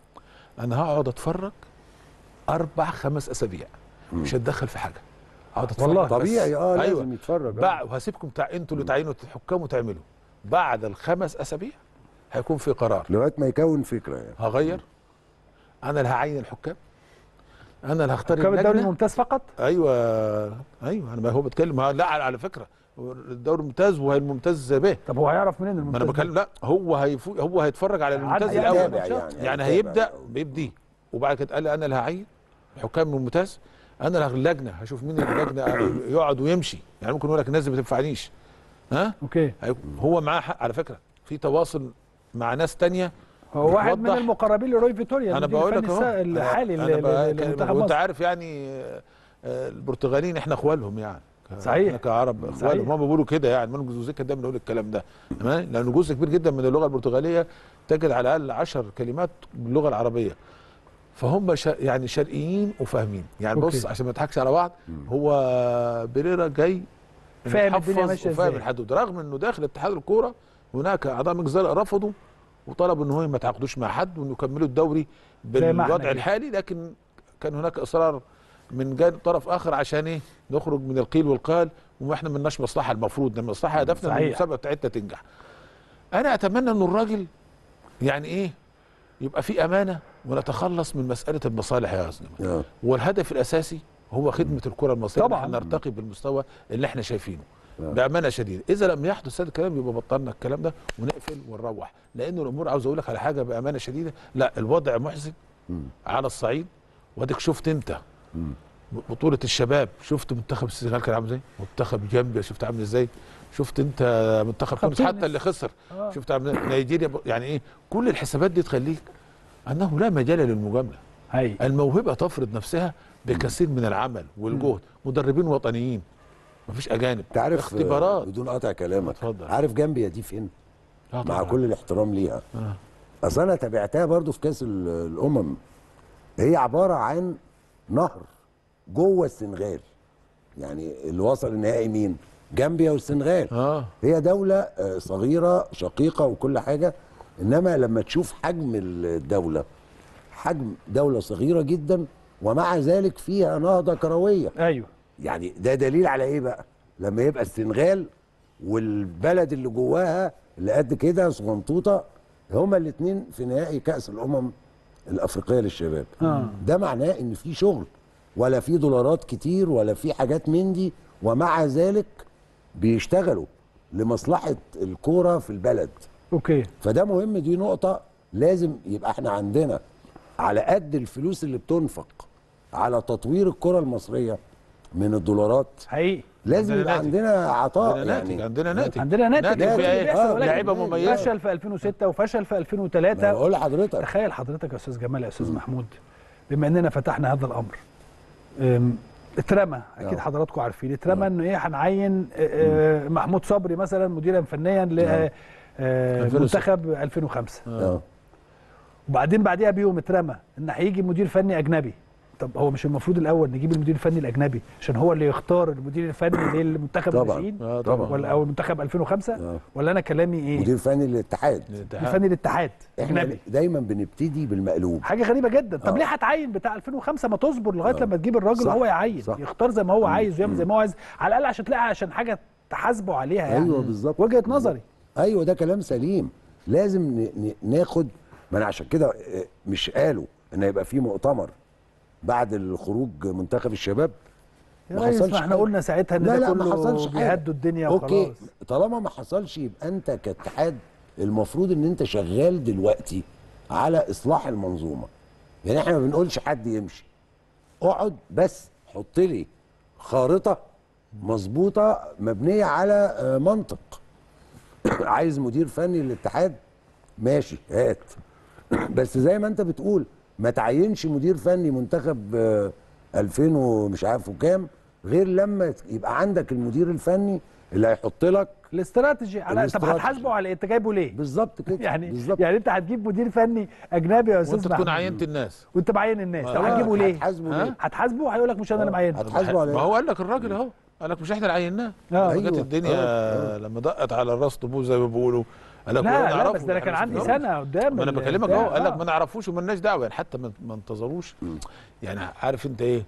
انا هقعد اتفرج اربع خمس اسابيع مش هتدخل في حاجه اقعد اتفرج والله بس. طبيعي اه أيوة. لازم يتفرج آه. بع- وهسيبكم تع... انتوا اللي تعينوا الحكام وتعملوا بعد الخمس اسابيع هيكون في قرار لغايه ما يكون فكره يعني هغير انا اللي هعين الحكام انا اللي هختار حكام الدوري اللجنه الممتاز فقط ايوه ايوه انا ما هو بتكلم لا على على فكره هو الدوري ممتاز وهي الممتاز به طب هو هيعرف منين ما الممتاز انا ده؟ بتكلم لا هو هيفو هو هيتفرج على الممتاز هيتابع الاول يعني، يعني, هيتابع هيبدا الأول. بيبدي وبعد كده قال لي انا اللي هعين حكام الممتاز انا اللي اللجنه هشوف مين اللجنه يقعد ويمشي يعني ممكن يقول لك الناس دي ما تنفعنيش ها اوكي هي- هو معاه حق على فكره في تواصل مع ناس تانية هو واحد من بتوضح. المقربين لروي فيتوريا انا المدير بقول لك الفني اهو السا- الحالي أنا ل- بقى- ل- لمنتخب وانت مصر عارف يعني آه، آه، البرتغاليين احنا اخوالهم يعني ك- صحيح. احنا كعرب اخوالهم صحيح. هم بيقولوا كده يعني من جوزيه كان دايما يقول الكلام ده تمام لان جزء كبير جدا من اللغه البرتغاليه تجد على الاقل 10 كلمات باللغه العربيه فهم شا يعني شرقيين وفاهمين يعني بص أوكي. عشان ما نضحكش على بعض هو بيريرا جاي فاهم الدنيا متحفظ ماشية وفاهم إزاي. الحدود رغم انه داخل اتحاد الكوره هناك اعضاء مجلس الإدارة رفضوا وطلبوا ان هو ما تعاقدوش مع حد وانه يكملوا الدوري زي ما احنا بالوضع كده. الحالي لكن كان هناك اصرار من جانب طرف اخر عشان ايه نخرج من القيل والقال واحنا ملناش مصلحه المفروض ان المصلحه هدفنا ان صحيح. المسابقه بتاعتنا تنجح انا اتمنى ان الراجل يعني ايه يبقى في امانه ونتخلص من مساله المصالح يا استاذ آه. والهدف الاساسي هو خدمه الكره المصريه طبعاً. طبعا نرتقي بالمستوى اللي احنا شايفينه آه. بامانه شديده اذا لم يحدث هذا الكلام يبقى بطلنا الكلام ده ونقفل ونروح لان الامور عاوز اقول لك على حاجه بامانه شديده لا الوضع محزن مم. على الصعيد واديك شفت انت مم. بطولة الشباب شفت منتخب السنغال كان عامل ازاي؟ منتخب جامبيا شفت عامل ازاي؟ شفت انت منتخب تونس تونس. حتى اللي خسر آه. شفت عامل ازاي؟ نيجيريا ب- يعني ايه؟ كل الحسابات دي تخليك انه لا مجال للمجامله هي الموهبه تفرض آه، بكثير من العمل والجهد مدربين وطنيين مفيش اجانب انت عارف اختبارات آه، بدون قطع كلامك اتفضل. عارف جامبيا دي فين آه مع طبعاً. كل الاحترام ليها آه. اصل انا تابعتها برضو في كاس ال- الامم هي عباره عن نهر جوه السنغال يعني اللي وصل النهائي مين جامبيا والسنغال اه هي دولة آه، صغيرة شقيقة وكل حاجة إنما لما تشوف حجم الدولة حجم دولة صغيرة جدا ومع ذلك فيها نهضة كروية ايوه يعني ده دليل على إيه بقى لما يبقى السنغال والبلد اللي جواها اللي قد كده صغنطوطة هما الاتنين في نهائي كأس الأمم الأفريقية للشباب آه. ده معناه إن في شغل ولا في دولارات كتير ولا في حاجات من دي ومع ذلك بيشتغلوا لمصلحه الكوره في البلد اوكي فده مهم دي نقطه لازم يبقى احنا عندنا على قد الفلوس اللي بتنفق على تطوير الكره المصريه من الدولارات حقيقي لازم عندنا يبقى ناتج. عندنا عطاء عندنا ناتج يعني عندنا ناتج عندنا ناتج ناتج هو ده فيها اللي ايه؟ بيحصل، آه، ولكن لعيبه مميزه فشل في 2006 وفشل في ما 2003 بقول لحضرتك تخيل حضرتك يا استاذ جمال يا استاذ محمود بما اننا فتحنا هذا الامر أم، اترمى اكيد آه. حضراتكم عارفين اترمى انه ايه هنعين آه، آه، محمود صبري مثلا مديرا فنيا نعم. لمنتخب 2005 اه وبعدين بعديها بيوم اترمى ان هيجي مدير فني اجنبي طب هو مش المفروض الاول نجيب المدير الفني الاجنبي عشان هو اللي يختار المدير الفني للمنتخب طبعاً. الناشئين آه، طبعا ولا او المنتخب 2005 آه. ولا انا كلامي ايه مدير فني للاتحاد مدير فني الاتحاد احنا اجنبي دايما بنبتدي بالمقلوب حاجه غريبه جدا طب آه. ليه هتعين بتاع 2005 ما تصبر لغايه آه. لما تجيب الراجل صح، وهو يعين صح. يختار زي ما هو عايز ويعمل زي ما هو عايز على الاقل عشان تلاقي عشان حاجه تحاسبه عليها يعني ايوه بالظبط وجهه نظري ايوه ده كلام سليم لازم ن- ن- ناخد ما انا عشان كده آه، مش قالوا ان هيبقى في مؤتمر بعد الخروج منتخب الشباب يا ما ريس حصلش ما احنا حاجة. قلنا ساعتها ان لا ده لا ما كله حصلش حاجه بيهدوا الدنيا اوكي وخلاص طالما ما حصلش يبقى انت كاتحاد المفروض ان انت شغال دلوقتي على اصلاح المنظومه يعني احنا ما بنقولش حد يمشي اقعد بس حط لي خارطه مظبوطه مبنيه على آه، منطق عايز مدير فني للاتحاد ماشي هات بس زي ما انت بتقول ما تعينش مدير فني منتخب آه، 2000 ومش عارف وكام غير لما يبقى عندك المدير الفني اللي هيحط لك الاستراتيجي على طب الاستراتيجي. هتحاسبه على إيه؟ انت جايبه ليه بالظبط كده يعني بالظبط يعني انت هتجيب مدير فني اجنبي يا استاذ وانت تكون محمود عينت الناس وانت معين الناس طب آه، هتجيبه ليه هتحاسبه ها؟ ليه؟ هتحاسبه هيقول لك مش انا اللي معينه هتحاسبه على ما ايه؟ هو قال لك الراجل اهو قال لك مش احنا اللي عيناه آه. لما جت أيوة. الدنيا آه. لما دقت على الراس طبوع زي ما بيقولوا قال لك لا هو لا نعرفه، بس ده انا إحنا كان مش عندي بنعرفه. سنه قدام ما انا ال- بكلمك بتاع. اهو قال لك آه. ما نعرفوش ومالناش دعوه يعني حتى ما ما انتظروش يعني عارف انت ايه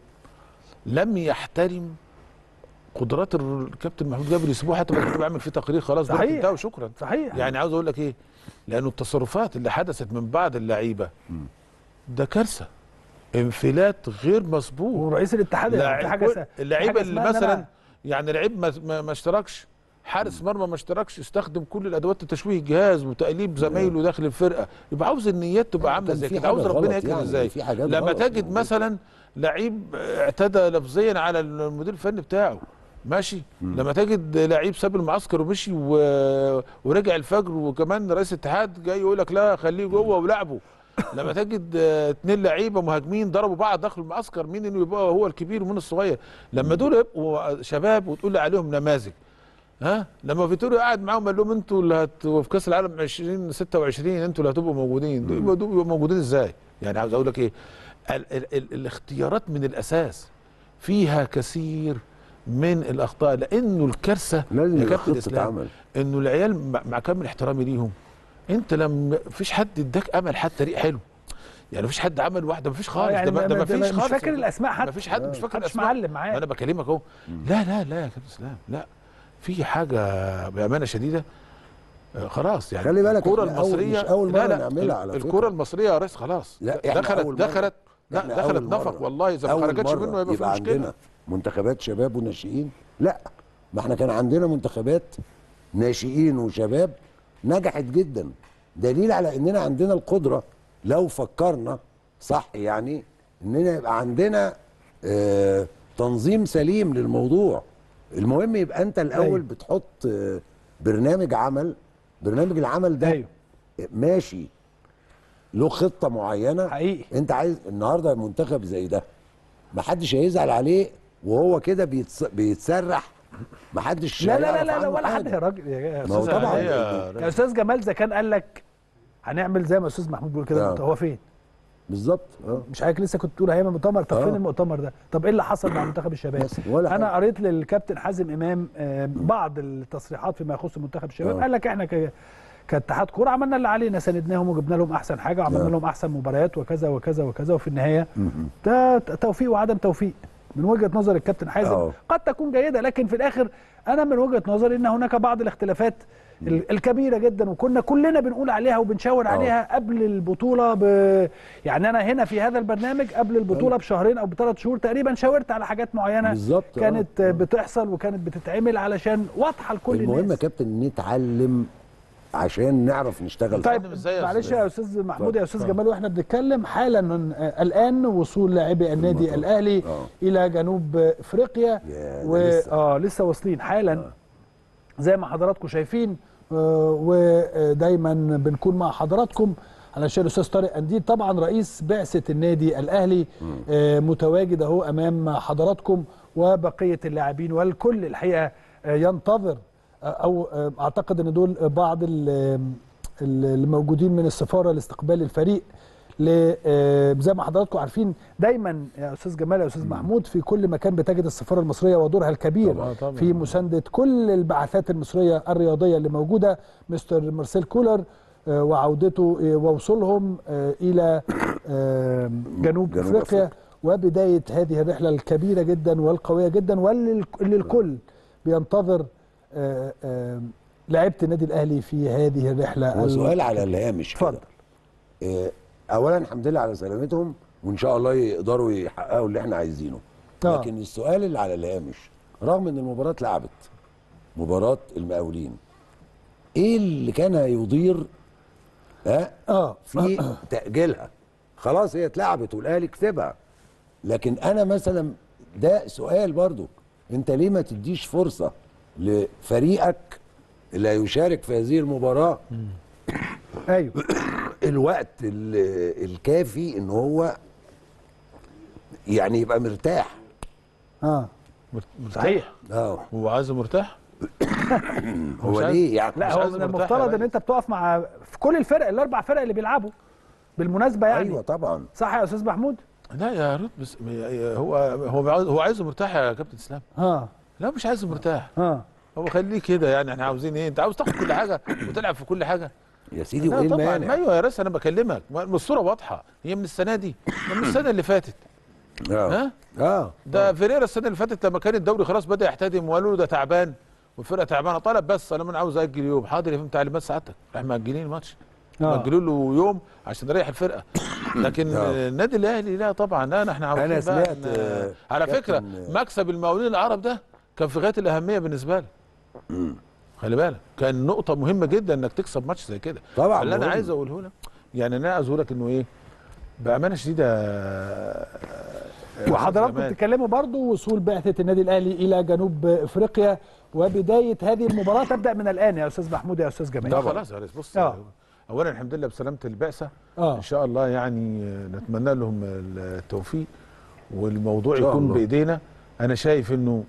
لم يحترم قدرات الكابتن محمود جابر يسيبوه حتى بعد كده بعمل فيه تقرير خلاص ده صحيح. انتهى وشكرا صحيح يعني عاوز اقول لك ايه لانه التصرفات اللي حدثت من بعض اللعيبه ده كارثه انفلات غير مسبوق ورئيس الاتحاد يعني في حاجه س- في اللعيبه حاجة اللي اسمها إن أنا- مثلا يعني لعيب ما, ما, ما اشتركش حارس مرمى ما اشتركش استخدم كل الادوات لتشويه الجهاز وتقليب زمايله داخل الفرقه يبقى عاوز النيات تبقى عامله كان زي في كده عاوز حاجة ربنا غلط يكرم يعني، ازاي في حاجات لما غلط تجد موجودة. مثلا لعيب اعتدى لفظيا على المدير الفني بتاعه ماشي لما تجد لعيب ساب المعسكر ومشي و... ورجع الفجر وكمان رئيس الاتحاد جاي يقول لك لا خليه جوه ولعبه لما تجد آه، اتنين لعيبه مهاجمين ضربوا بعض داخل المعسكر مين انه يبقى هو الكبير ومين الصغير لما دول يبقوا شباب وتقول لي عليهم نماذج ها لما فيتوريو قاعد معاهم قال لهم انتوا اللي هت في كاس العالم 2026 انتوا اللي هتبقوا موجودين دول يبقوا دول يبقوا موجودين ازاي يعني عاوز اقول لك ايه ال ال ال الاختيارات من الاساس فيها كثير من الاخطاء لانه الكارثه لازم يا يبقى كابتن خطة اسلام عمل انه العيال مع, مع كامل احترامي ليهم انت لما فيش حد اداك امل حتى ريق حلو يعني مفيش حد عمل واحده مفيش آه، خالص يعني ده, ما- ده ما- مفيش مش خالص فاكر الاسماء حتى مفيش حد مش فاكر محدش الاسماء معلم معاه انا بكلمك اهو لا لا لا يا كابتن اسلام لا في حاجه بامانه شديده آه، خلاص يعني خلي بالك الكره إحنا أول- المصريه مش أول لا مرة لا نعملها على فكرة. الكره المصريه يا ريس خلاص لا، إحنا دخلت أول مرة. دخلت لا إحنا دخلت أول نفق مرة. والله اذا ما أول خرجتش مرة منه يبقى في يبقى مشكله عندنا منتخبات شباب وناشئين لا ما احنا كان عندنا منتخبات ناشئين وشباب نجحت جدا دليل على اننا عندنا القدره لو فكرنا صح يعني اننا يبقى عندنا اه تنظيم سليم للموضوع المهم يبقى انت الاول أيوة. بتحط اه برنامج عمل برنامج العمل ده ايوه ماشي له خطه معينه حقيقي انت عايز النهارده منتخب زي ده ما حدش هيزعل عليه وهو كده بيتص... بيتسرح ما حدش لا لا لا هيعرف لا, لا عنه ولا حد حاجة. يا راجل يا ما هو استاذ طبعاً. هي- يا استاذ جمال اذا كان قال لك هنعمل زي ما استاذ محمود بيقول كده آه. انت هو فين؟ بالظبط اه مش حضرتك لسه كنت بتقول هيعمل مؤتمر طب آه. فين المؤتمر ده؟ طب ايه اللي حصل مع منتخب الشباب؟ بس ولا انا حاجة. قريت للكابتن حازم امام آه، بعض التصريحات فيما يخص منتخب الشباب آه. قال لك احنا ك- كاتحاد كوره عملنا اللي علينا ساندناهم وجبنا لهم احسن حاجه وعملنا آه. لهم احسن مباريات وكذا وكذا وكذا وفي النهايه م-م. ده توفيق وعدم توفيق من وجهه نظر الكابتن حازم أه. قد تكون جيده لكن في الاخر انا من وجهه نظري ان هناك بعض الاختلافات ال- الكبيره جدا وكنا كلنا بنقول عليها وبنشاور عليها قبل البطوله ب... يعني انا هنا في هذا البرنامج قبل البطوله بشهرين او بثلاث شهور تقريبا شاورت على حاجات معينه بالظبط، آه. كانت بتحصل وكانت بتتعمل علشان واضحه لكل المهم يا الناس كابتن نتعلم عشان نعرف نشتغل طيب فندم، إزاي يا معلش أستاذ؟ يا استاذ محمود يا استاذ جمال واحنا بنتكلم حالا آه، الان وصول لاعبي النادي المطار. الاهلي آه. الى جنوب افريقيا يا ده و... لسه. اه لسه واصلين حالا زي ما حضراتكم شايفين آه، ودايما بنكون مع حضراتكم علشان الاستاذ طارق انديد طبعا رئيس بعثه النادي الاهلي آه، متواجد اهو امام حضراتكم وبقيه اللاعبين والكل الحقيقه آه، ينتظر آه، او آه، اعتقد ان دول بعض ال- ال- اللي موجودين من السفاره لاستقبال الفريق ل- آه، زي ما حضراتكم عارفين دايما يا استاذ جمال يا استاذ محمود في كل مكان بتجد السفاره المصريه ودورها الكبير طبعاً، طبعاً. في مسانده كل البعثات المصريه الرياضيه اللي موجوده مستر مارسيل كولر آه، وعودته آه، ووصولهم آه، الى آه، جنوب جنوب افريقيا أفريقيا. وبدايه هذه الرحله الكبيره جدا والقويه جدا واللي اللي الكل بينتظر آه، آه، لعيبه النادي الاهلي في هذه الرحله هو سؤال على الهامش كده. اتفضل آه، اولا الحمد لله على سلامتهم وان شاء الله يقدروا يحققوا اللي احنا عايزينه آه. لكن السؤال اللي على الهامش رغم ان المباراه اتلعبت مباراه المقاولين ايه اللي كان يضير ها اه في تاجيلها خلاص هي اتلعبت والاهلي كسبها لكن انا مثلا ده سؤال برضو انت ليه ما تديش فرصه لفريقك اللي هيشارك في هذه المباراه ايوه الوقت ال- الكافي ان هو يعني يبقى مرتاح اه مر- مرتاح صحيح اه هو عايزه مرتاح هو مش عايز- ليه يعني لا مش هو عايز من مرتاح المفترض يا ان ريس. انت بتقف مع في كل الفرق الاربع فرق اللي بيلعبوا بالمناسبه يعني ايوه طبعا صح يا استاذ محمود لا يا ريت بس هو هو عاوز هو عايزه مرتاح يا كابتن اسلام اه لا مش عايزه مرتاح اه هو خليه كده يعني احنا عاوزين ايه انت عاوز تاخد كل حاجه وتلعب في كل حاجه يا سيدي لا وايه طبعا المانع ايوه يا ريس انا بكلمك ما- الصوره واضحه هي من السنه دي ده من السنه اللي فاتت اه ها اه ده فيريرا السنه اللي فاتت لما كان الدوري خلاص بدا يحتدم وقالوا له ده تعبان والفرقه تعبانه طلب بس انا من عاوز اجل يوم حاضر يا فندم تعليمات سعادتك راح مأجلين الماتش آه. مأجلوا له يوم عشان يريح الفرقه لكن آه. النادي الاهلي لا طبعا لا احنا عاوزين أنا بقى سمعت، إن- آه، على فكره كابتن- مكسب المقاولين العرب ده كان في غايه الاهميه بالنسبه لي خلي بالك كان نقطه مهمه جدا انك تكسب ماتش زي كده طبعا اللي انا مهم. عايز اقوله لك يعني انا عايز اقول لك انه ايه بامانه شديده آه، وحضراتكم زمان. بتتكلموا برضو وصول بعثه النادي الاهلي الى جنوب افريقيا وبدايه هذه المباراه تبدا من الان يا استاذ محمود يا استاذ جمال لا خلاص يا ريس بص آه. اولا الحمد لله بسلامه البعثه آه. ان شاء الله يعني آه، نتمنى لهم التوفيق والموضوع إن شاء يكون الله. بايدينا انا شايف انه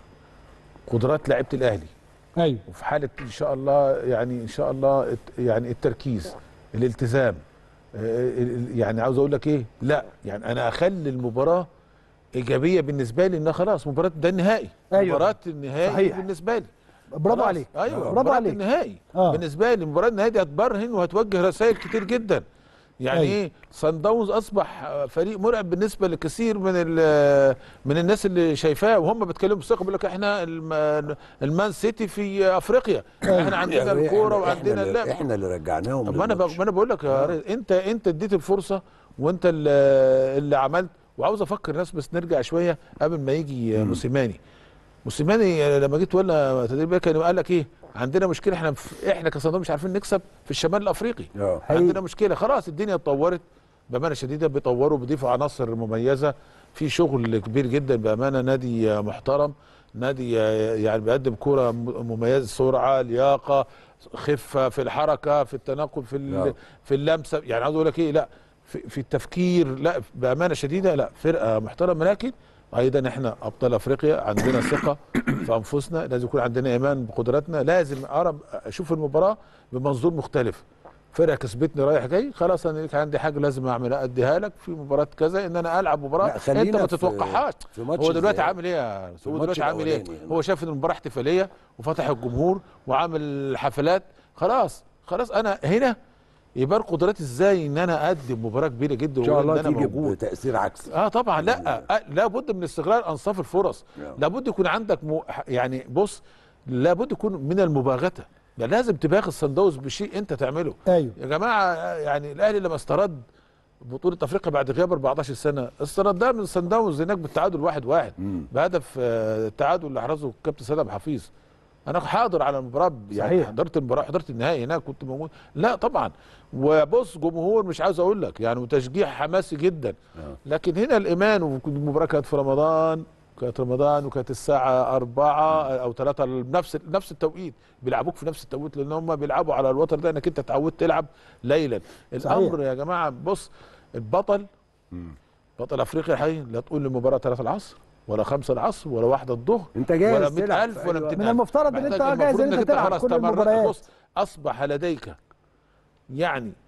قدرات لعيبه الاهلي ايوه وفي حاله ان شاء الله يعني ان شاء الله الت- يعني التركيز الالتزام آه، ال- ال- يعني عاوز اقول لك ايه لا يعني انا اخلي المباراه ايجابيه بالنسبه لي انها خلاص مباراه ده النهائي أيوة. مباراه النهائي صحيح. بالنسبه لي برافو خلاص. عليك ايوه برافو مباراه عليك النهائي آه. بالنسبه لي مباراه النهائي دي هتبرهن وهتوجه رسائل كتير جدا يعني أيوة. ايه سان داونز اصبح فريق مرعب بالنسبه لكثير من ال- من الناس اللي شايفاه وهم بيتكلموا بثقه بيقول لك احنا الم- المان سيتي في افريقيا احنا عندنا يعني الكوره إحنا- وعندنا احنا اللي, اللعب احنا اللي رجعناهم طب ما انا للماتش. ب- ما انا بقول لك يا ريس، انت انت اديت الفرصه وانت اللي, اللي عملت وعاوز افكر الناس بس نرجع شويه قبل ما يجي موسيماني موسيماني لما جيت ولا تدريب بيه كان قال لك ايه عندنا مشكله احنا في احنا كصندوق مش عارفين نكسب في الشمال الافريقي آه. عندنا مشكله خلاص الدنيا اتطورت بامانه شديده بيطوروا بيضيفوا عناصر مميزه في شغل كبير جدا بامانه نادي محترم نادي يعني بيقدم كوره مميزه سرعه لياقه خفه في الحركه في التنقل في ال- نعم. في اللمسه يعني عاوز اقول لك ايه لا في, في التفكير لا بامانه شديده لا فرقه محترمه لكن ايضا احنا ابطال افريقيا عندنا ثقه في انفسنا لازم يكون عندنا ايمان بقدراتنا لازم ارى اشوف المباراه بمنظور مختلف فرقه كسبتني رايح جاي خلاص انا ليك عندي حاجه لازم اعملها اديها لك في مباراه كذا ان انا العب مباراه لا، خلينا انت ما في- تتوقعهاش في ماتش هو دلوقتي الذهاب. عامل ايه يا في هو الماتش دلوقتي عامل ايه الأولاني يعني. هو شاف ان المباراه احتفاليه وفتح الجمهور وعامل حفلات خلاص خلاص انا هنا يبقى قدراتي ازاي ان انا اقدم مباراه كبيره جدا ان شاء وإن الله انا تيجي موجود بتاثير عكسي اه طبعا لا آه لابد من استغلال انصاف الفرص نعم. لابد يكون عندك م... يعني بص لابد يكون من المباغته يعني لازم تباغي الصن داونز بشيء انت تعمله ايوه يا جماعه آه، يعني الاهلي لما استرد بطولة افريقيا بعد غياب 14 سنة استردها من صن داونز هناك بالتعادل واحد واحد مم. بهدف آه، التعادل اللي احرزه الكابتن سيد حفيظ انا حاضر على المباراة يعني صحيح. حضرت المباراة حضرت النهائي هناك كنت موجود لا طبعا وبص جمهور مش عاوز اقول لك يعني وتشجيع حماسي جدا آه. لكن هنا الايمان والمباراة كانت في رمضان كانت رمضان وكانت الساعة أربعة أو ثلاثة نفس نفس التوقيت بيلعبوك في نفس التوقيت لأن هم بيلعبوا على الوتر ده إنك أنت اتعودت تلعب ليلا صحيح. الأمر يا جماعة بص البطل بطل أفريقيا الحقيقي لا تقول لي مباراة 3 العصر ولا 5 العصر ولا واحدة الظهر انت جاهز ولا تلعب 100000 في ولا أي وقت. 200000 من المفترض إن أنت محتاج- جاهز إن المفروض أنت تلعب خلاص كل تمرنت. المباريات. بص أصبح لديك يعني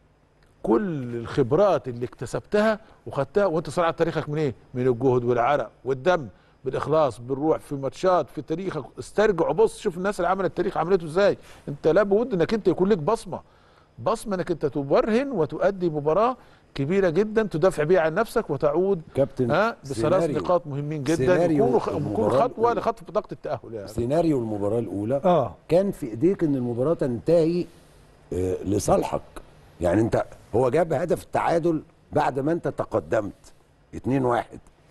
كل الخبرات اللي اكتسبتها وخدتها وانت صنعت تاريخك من ايه؟ من الجهد والعرق والدم بالاخلاص بالروح في ماتشات في تاريخك استرجع وبص شوف الناس اللي عملت التاريخ عملته ازاي انت لابد انك انت يكون لك بصمه بصمه انك انت تبرهن وتؤدي مباراه كبيره جدا تدافع بيها عن نفسك وتعود كابتن ها بثلاث سيناريو- نقاط مهمين جدا سيناريو يكونوا خ- يكونوا المباراة خطوه الأولى. لخطوه بطاقه التاهل يعني سيناريو المباراه الاولى اه كان في ايديك ان المباراه تنتهي آه، لصالحك يعني انت هو جاب هدف التعادل بعد ما انت تقدمت 2-1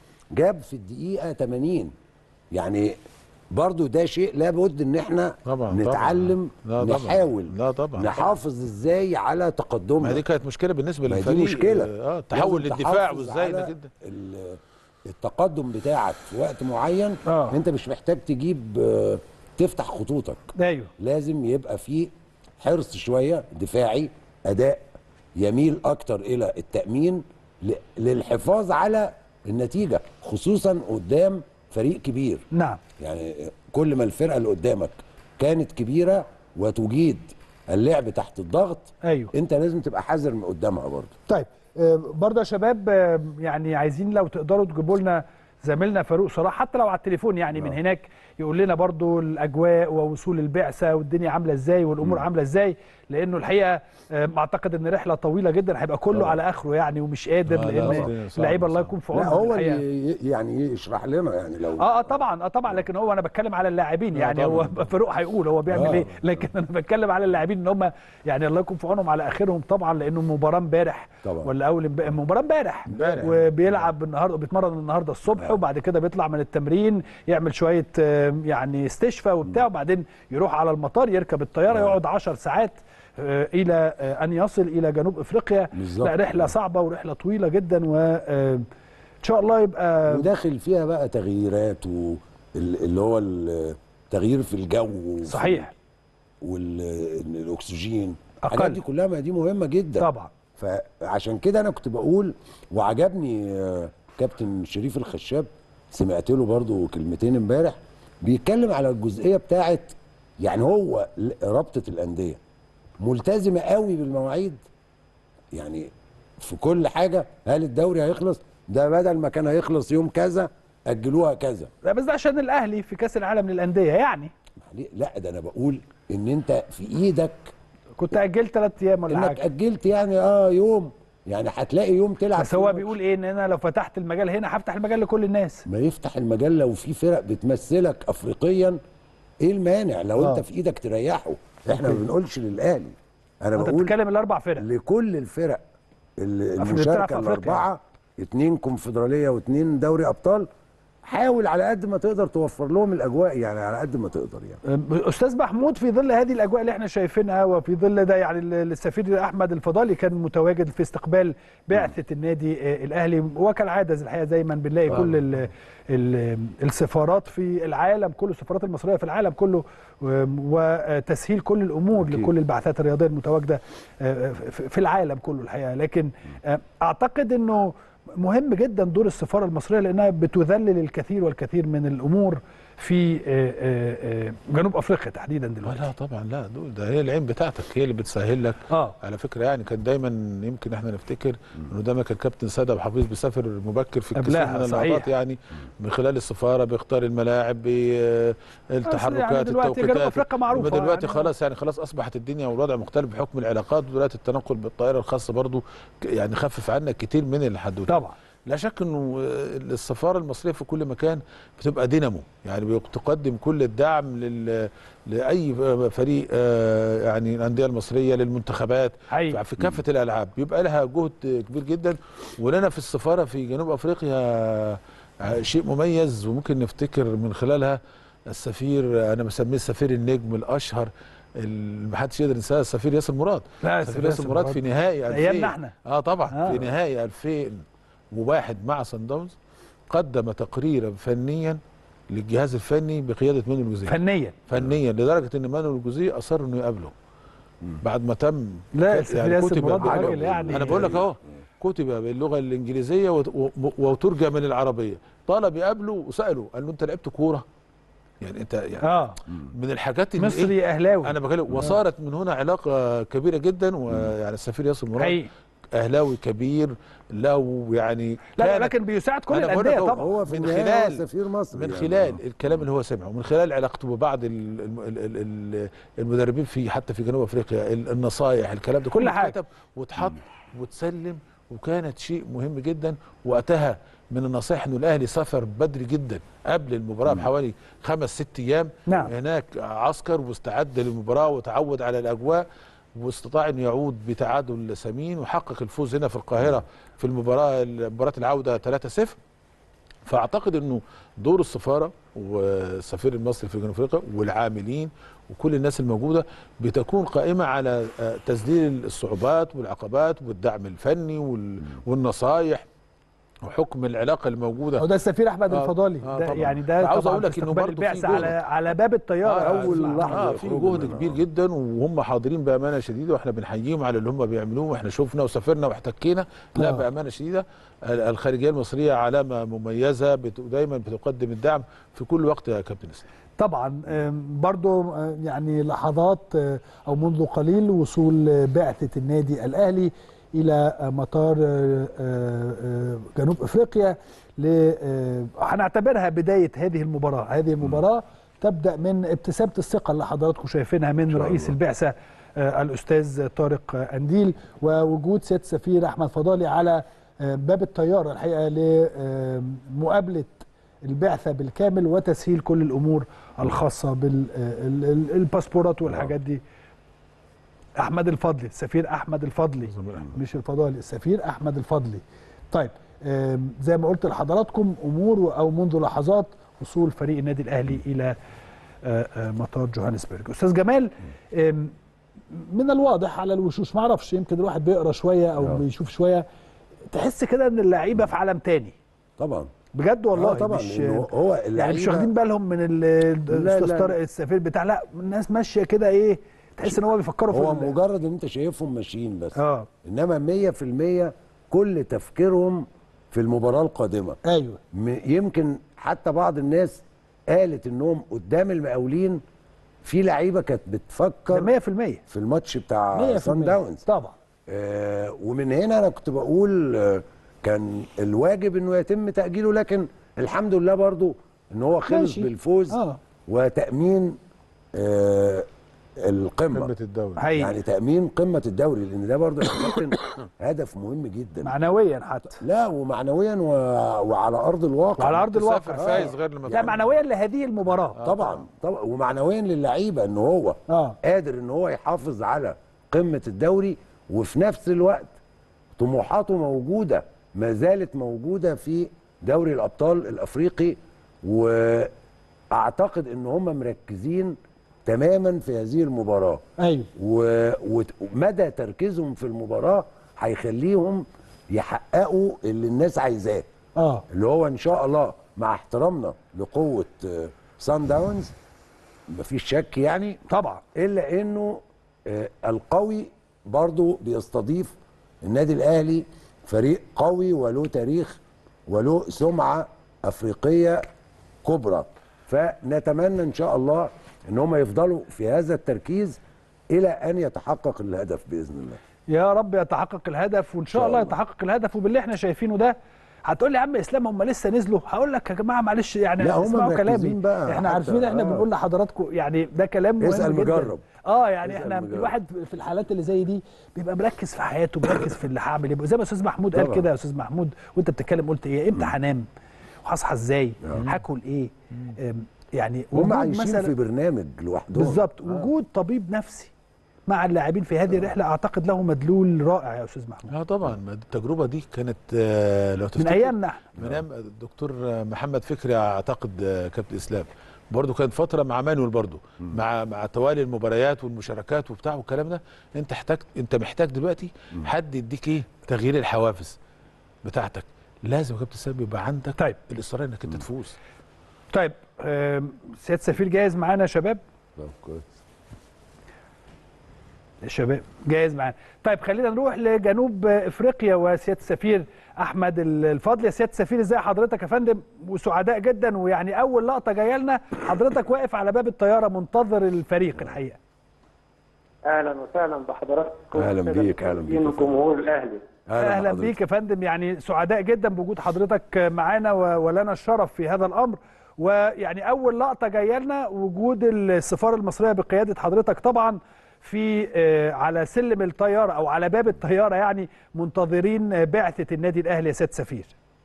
جاب في الدقيقه 80 يعني برضو ده شيء لابد ان احنا طبعا نتعلم طبعا. لا طبعا. نحاول لا طبعا نحافظ ازاي على ما تقدمنا دي كانت مشكله بالنسبه ما هي للفريق دي مشكله اه تحول لازم للدفاع تحافظ وازاي على انك انت ال- التقدم بتاعك في وقت معين آه. انت مش محتاج تجيب آه، تفتح خطوطك ايوه لازم يبقى فيه حرص شويه دفاعي اداء يميل اكتر الى التامين ل- للحفاظ على النتيجه خصوصا قدام فريق كبير نعم يعني كل ما الفرقه اللي قدامك كانت كبيره وتجيد اللعب تحت الضغط ايوه انت لازم تبقى حذر من قدامها برضه طيب آه، برضه يا شباب آه، يعني عايزين لو تقدروا تجيبوا لنا زميلنا فاروق صلاح حتى لو على التليفون يعني من هناك يقول لنا برضه الاجواء ووصول البعثه والدنيا عامله ازاي والامور عامله ازاي لانه الحقيقه آه، اعتقد ان رحله طويله جدا هيبقى كله طبعا. على اخره يعني ومش قادر آه، لا، لان صحيح، صعب، اللعيبه الله صعب. يكون في لا عونهم هو الحقيقة. اللي ي- يعني يشرح لنا يعني لو اه اه طبعا اه طبعا لكن هو انا بتكلم على اللاعبين آه يعني هو طبعاً. فاروق هيقول هو بيعمل آه. ايه لكن انا بتكلم على اللاعبين ان هم يعني الله يكون في عونهم على اخرهم طبعا لانه المباراه امبارح طبعا. ولا اول امب- المباراه امبارح امبارح. وبيلعب النهارده بيتمرن النهارده الصبح وبعد كده بيطلع من التمرين يعمل شويه آه، يعني استشفاء وبتاع وبعدين يروح على المطار يركب الطياره يقعد 10 ساعات آه، الى آه، ان يصل الى جنوب افريقيا بالظبط. لا رحله صعبه ورحله طويله جدا و آه، ان شاء الله يبقى وداخل فيها بقى تغييرات واللي هو التغيير في الجو صحيح والاكسجين أقل. الحاجات دي كلها ما دي مهمه جدا طبعا فعشان كده انا كنت بقول وعجبني آه، كابتن شريف الخشاب سمعت له برضو كلمتين امبارح بيتكلم على الجزئيه بتاعت يعني هو ل- رابطه الانديه ملتزمه قوي بالمواعيد يعني في كل حاجه هل الدوري هيخلص ده بدل ما كان هيخلص يوم كذا اجلوها كذا لا بس ده عشان الاهلي في كاس العالم للانديه يعني ليه؟ لا ده انا بقول ان انت في ايدك كنت اجلت ثلاث ايام ولا انك حاجه اجلت يعني اه يوم يعني هتلاقي يوم تلعب بس فيه هو ماتش. بيقول ايه ان انا لو فتحت المجال هنا هفتح المجال لكل الناس ما يفتح المجال لو في فرق بتمثلك افريقيا ايه المانع لو آه. انت في ايدك تريحه احنا ما بنقولش للاهلي انا انت بقول بتتكلم الاربع فرق لكل الفرق ال- بتلعب في المشاركه أفريقيا. الاربعه اتنين كونفدراليه واتنين دوري ابطال حاول على قد ما تقدر توفر لهم الاجواء يعني على قد ما تقدر يعني استاذ محمود في ظل هذه الاجواء اللي احنا شايفينها وفي ظل ده يعني ال- السفير احمد الفضالي كان متواجد في استقبال بعثه النادي آه، الاهلي وكالعاده زي الحقيقه دايما بنلاقي كل ال ال السفارات في العالم كل السفارات المصريه في العالم كله آم، وتسهيل كل الامور أكيد. لكل البعثات الرياضيه المتواجده آه، في في العالم كله الحقيقه لكن آه، اعتقد انه مهم جدا دور السفاره المصريه لانها بتذلل الكثير والكثير من الامور في آه، آه، آه، جنوب افريقيا تحديدا آه دلوقتي لا طبعا لا دول ده هي العين بتاعتك هي اللي بتسهل لك اه على فكره يعني كان دايما يمكن احنا نفتكر انه دايما كان كابتن سيد ابو حفيظ بيسافر مبكر في الكثير قبلها، من صحيح. اللحظات يعني من خلال السفاره بيختار الملاعب بالتحركات يعني دلوقتي جنوب التوقيتات افريقيا معروفه أما دلوقتي يعني. خلاص يعني خلاص اصبحت الدنيا والوضع مختلف بحكم العلاقات ودلوقتي التنقل بالطائره الخاصه برضو ك- يعني خفف عنا كتير من الحدود طبعا لا شك انه السفاره المصريه في كل مكان بتبقى دينامو يعني بتقدم كل الدعم لل... لاي فريق آه، يعني الانديه المصريه للمنتخبات حقيقي في كافه الالعاب بيبقى لها جهد كبير جدا ولنا في السفاره في جنوب افريقيا آه، شيء مميز وممكن نفتكر من خلالها السفير انا بسميه السفير النجم الاشهر اللي محدش يقدر ينساه السفير ياسر مراد لا السفير ياسر مراد في نهائي 2000 ايامنا احنا اه طبعا آه. آه. في نهائي 2001 مع سان داونز قدم تقريرا فنيا للجهاز الفني بقياده مانويل الجوزيه فنيا فنيا لدرجه ان مانويل الجوزيه اصر انه يقابله بعد ما تم لا كت- السفير ياسر كتب مراد باللغة- راجل يعني انا بقول لك اهو كتب باللغه الانجليزيه وت- و- وترجم للعربيه طلب يقابله وساله قال له انت لعبت كوره يعني انت يعني اه من الحاجات اللي إيه؟ مصري اهلاوي انا بكلم وصارت من هنا علاقه كبيره جدا ويعني السفير ياسر مراد حقيقي اهلاوي كبير له يعني لا لا كانت- لكن بيساعد كل أنا بقول الانديه لك هو- طبعا هو في من النهاية هو خلال- سفير مصر من يعني. خلال الكلام اللي هو سمعه من خلال علاقته ببعض ال- الم- ال- ال- ال- المدربين في حتى في جنوب افريقيا ال- النصايح الكلام ده كل كله حاجة. اتكتب واتحط وتسلم وكانت شيء مهم جدا وقتها من النصائح انه الاهلي سافر بدري جدا قبل المباراه بحوالي خمس ست ايام نعم. هناك عسكر واستعد للمباراه وتعود على الاجواء واستطاع انه يعود بتعادل ثمين وحقق الفوز هنا في القاهره في المباراه مباراه العوده 3-0 فاعتقد انه دور السفاره والسفير المصري في جنوب افريقيا والعاملين وكل الناس الموجوده بتكون قائمه على آه، تسديد الصعوبات والعقبات والدعم الفني وال- والنصايح وحكم العلاقه الموجوده وده السفير احمد آه، الفضالي آه ده طبعاً. يعني ده فعاوز طبعاً أقول لك في إنه استقبال برضه في البعثه جهد. على على باب الطياره آه، أول أسمع. لحظة اه في يخرجوا جهد منها. كبير جدا وهم حاضرين بامانه شديده واحنا بنحييهم على اللي هم بيعملوه واحنا شفنا وسافرنا واحتكينا لا آه. بامانه شديده ال- الخارجيه المصريه علامه مميزه بت- دايما بتقدم الدعم في كل وقت يا كابتن اسلام طبعا آم، برضو آه، يعني لحظات آه، او منذ قليل وصول آه، بعثه النادي الاهلي الى آه، مطار آه، آه، آه، جنوب افريقيا ل آه، هنعتبرها بدايه هذه المباراه هذه المباراه تبدا من ابتسامه الثقه اللي حضراتكم شايفينها من شاء رئيس الله. البعثه آه، الاستاذ طارق آه، انديل ووجود سياده السفير احمد فضالي على آه، باب الطياره الحقيقه لمقابله البعثه بالكامل وتسهيل كل الامور الخاصه بالباسبورات والحاجات دي احمد الفضلي السفير احمد الفضلي مش الفضالي السفير احمد الفضلي طيب آم، زي ما قلت لحضراتكم امور او منذ لحظات وصول فريق النادي الاهلي الى آه، آه، مطار جوهانسبرج استاذ جمال آم، من الواضح على الوشوش ما اعرفش يمكن الواحد بيقرا شويه او آه. بيشوف شويه تحس كده ان اللعيبه في عالم تاني طبعا بجد والله آه طبعا مش إنه هو يعني مش اللعيبة- واخدين بالهم من ال- لا، الاستاذ لا. طارق السفير بتاع لا الناس ماشيه كده ايه تحس ان هو بيفكروا في هو ال- مجرد ان انت شايفهم ماشيين بس اه انما 100% كل تفكيرهم في المباراه القادمه ايوه م- يمكن حتى بعض الناس قالت انهم قدام المقاولين في لعيبه كانت ده بتفكر 100% في الماتش بتاع 100% سان داونز طبعا آه ومن هنا انا كنت بقول آه كان الواجب انه يتم تاجيله لكن الحمد لله برضو ان هو خلص ماشي. بالفوز اه وتامين آه القمه قمه الدوري حقيقي يعني تامين قمه الدوري لان ده برضو يا كابتن هدف مهم جدا معنويا حتى لا ومعنويا و... وعلى ارض الواقع وعلى ارض تسافر الواقع فايز غير لما لا تكون- معنويا لهذه المباراه طبعا طبعا ومعنويا للعيبه ان هو اه قادر ان هو يحافظ على قمه الدوري وفي نفس الوقت طموحاته موجوده ما زالت موجوده في دوري الابطال الافريقي واعتقد ان هم مركزين تماما في هذه المباراه ايوه و- وت- ومدى تركيزهم في المباراه هيخليهم يحققوا اللي الناس عايزاه اه اللي هو ان شاء الله مع احترامنا لقوه آه، سان داونز مفيش شك يعني طبعا الا انه آه، القوي برضو بيستضيف النادي الاهلي فريق قوي وله تاريخ وله سمعه افريقيه كبرى فنتمنى ان شاء الله ان هم يفضلوا في هذا التركيز الى ان يتحقق الهدف باذن الله يا رب يتحقق الهدف وان شاء شاء الله الله. يتحقق الهدف وباللي احنا شايفينه ده هتقول لي يا عم اسلام هم لسه نزلوا هقول لك يا جماعه معلش يعني لا، هم اسمعوا كلامي مركزين بقى احنا حتى، عارفين احنا آه. بنقول لحضراتكم يعني ده كلام مهم اسأل جدا. مجرب. اه يعني اسأل احنا مجرب. الواحد في الحالات اللي زي دي بيبقى مركز في حياته مركز في اللي هعمل ايه زي ما استاذ محمود قال طبعا. كده يا استاذ محمود وانت بتتكلم قلت ايه امتى هنام وهصحى ازاي هاكل ايه أم، يعني هم وجود عايشين مثلا في برنامج لوحدهم بالظبط وجود طبيب نفسي مع اللاعبين في هذه الرحله اعتقد له مدلول رائع يا استاذ محمود اه طبعا ما التجربه دي كانت آه، لو من تفتكر ايامنا احنا من ايام الدكتور محمد فكري اعتقد آه، كابتن اسلام برضه كانت فتره مع مانويل برضه مع مع توالي المباريات والمشاركات وبتاع والكلام ده انت احتاج انت محتاج دلوقتي حد يديك ايه تغيير الحوافز بتاعتك لازم يا كابتن اسلام يبقى عندك طيب. الاصرار انك انت تفوز طيب آم، سياده سفير جاهز معانا يا شباب طب كويس. يا شباب جاهز معانا طيب خلينا نروح لجنوب افريقيا وسياده السفير احمد الفضل يا سياده السفير ازاي حضرتك يا فندم وسعداء جدا ويعني اول لقطه جايه لنا حضرتك واقف على باب الطياره منتظر الفريق الحقيقه اهلا وسهلا بحضراتكم أهلا بيك، أهلا بيك. الجمهور الاهلي اهلا بحضرتك. بيك يا فندم يعني سعداء جدا بوجود حضرتك معانا و- ولنا الشرف في هذا الامر ويعني اول لقطه جايه لنا وجود السفاره المصريه بقياده حضرتك طبعا في آه، على سلم الطياره او على باب الطياره يعني منتظرين آه، بعثه النادي الاهلي يا سياده سفير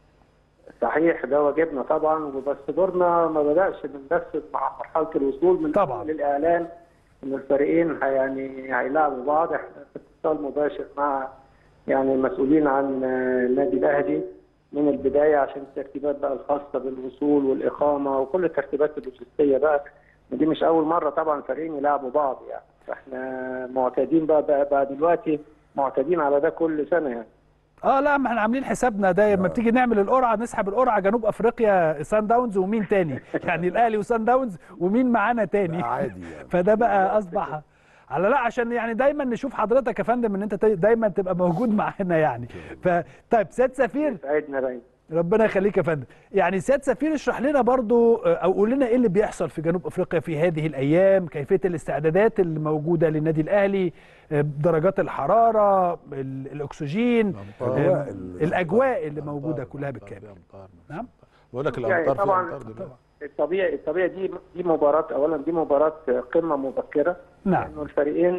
صحيح ده واجبنا طبعا وبس دورنا ما بداش من بس مع مرحله الوصول من طبعاً. أول الاعلان ان الفريقين هي- يعني هيلاعبوا بعض احنا في اتصال مباشر مع يعني المسؤولين عن آه، النادي الاهلي من البدايه عشان الترتيبات بقى الخاصه بالوصول والاقامه وكل الترتيبات اللوجستيه بقى دي مش اول مره طبعا فريقين يلعبوا بعض يعني فاحنا معتادين بقى بقى, بقى دلوقتي معتادين على ده كل سنه يعني اه لا ما احنا عاملين حسابنا ده لما بتيجي نعمل القرعه نسحب القرعه جنوب افريقيا سان داونز ومين تاني يعني الاهلي وسان داونز ومين معانا تاني بقى عادي يعني. فده بقى اصبح على لا عشان يعني دايما نشوف حضرتك يا فندم ان انت ت- دايما تبقى موجود معانا يعني فطيب سياده سفير سعدنا دايما ربنا يخليك يا فندم يعني سياده سفير اشرح لنا برضو آه، او قول لنا ايه اللي بيحصل في جنوب افريقيا في هذه الايام كيفيه الاستعدادات اللي موجوده للنادي الاهلي آه، درجات الحراره ال- الاكسجين آه، الأجواء ال- الاجواء اللي موجوده أمطار- كلها أمطار بالكامل في أمطار. نعم بقول لك يعني الامطار في طبعاً- امطار دلوقتي الطبيعي الطبيعي دي دي مباراة أولا دي مباراة قمة مبكرة نعم لأنه الفريقين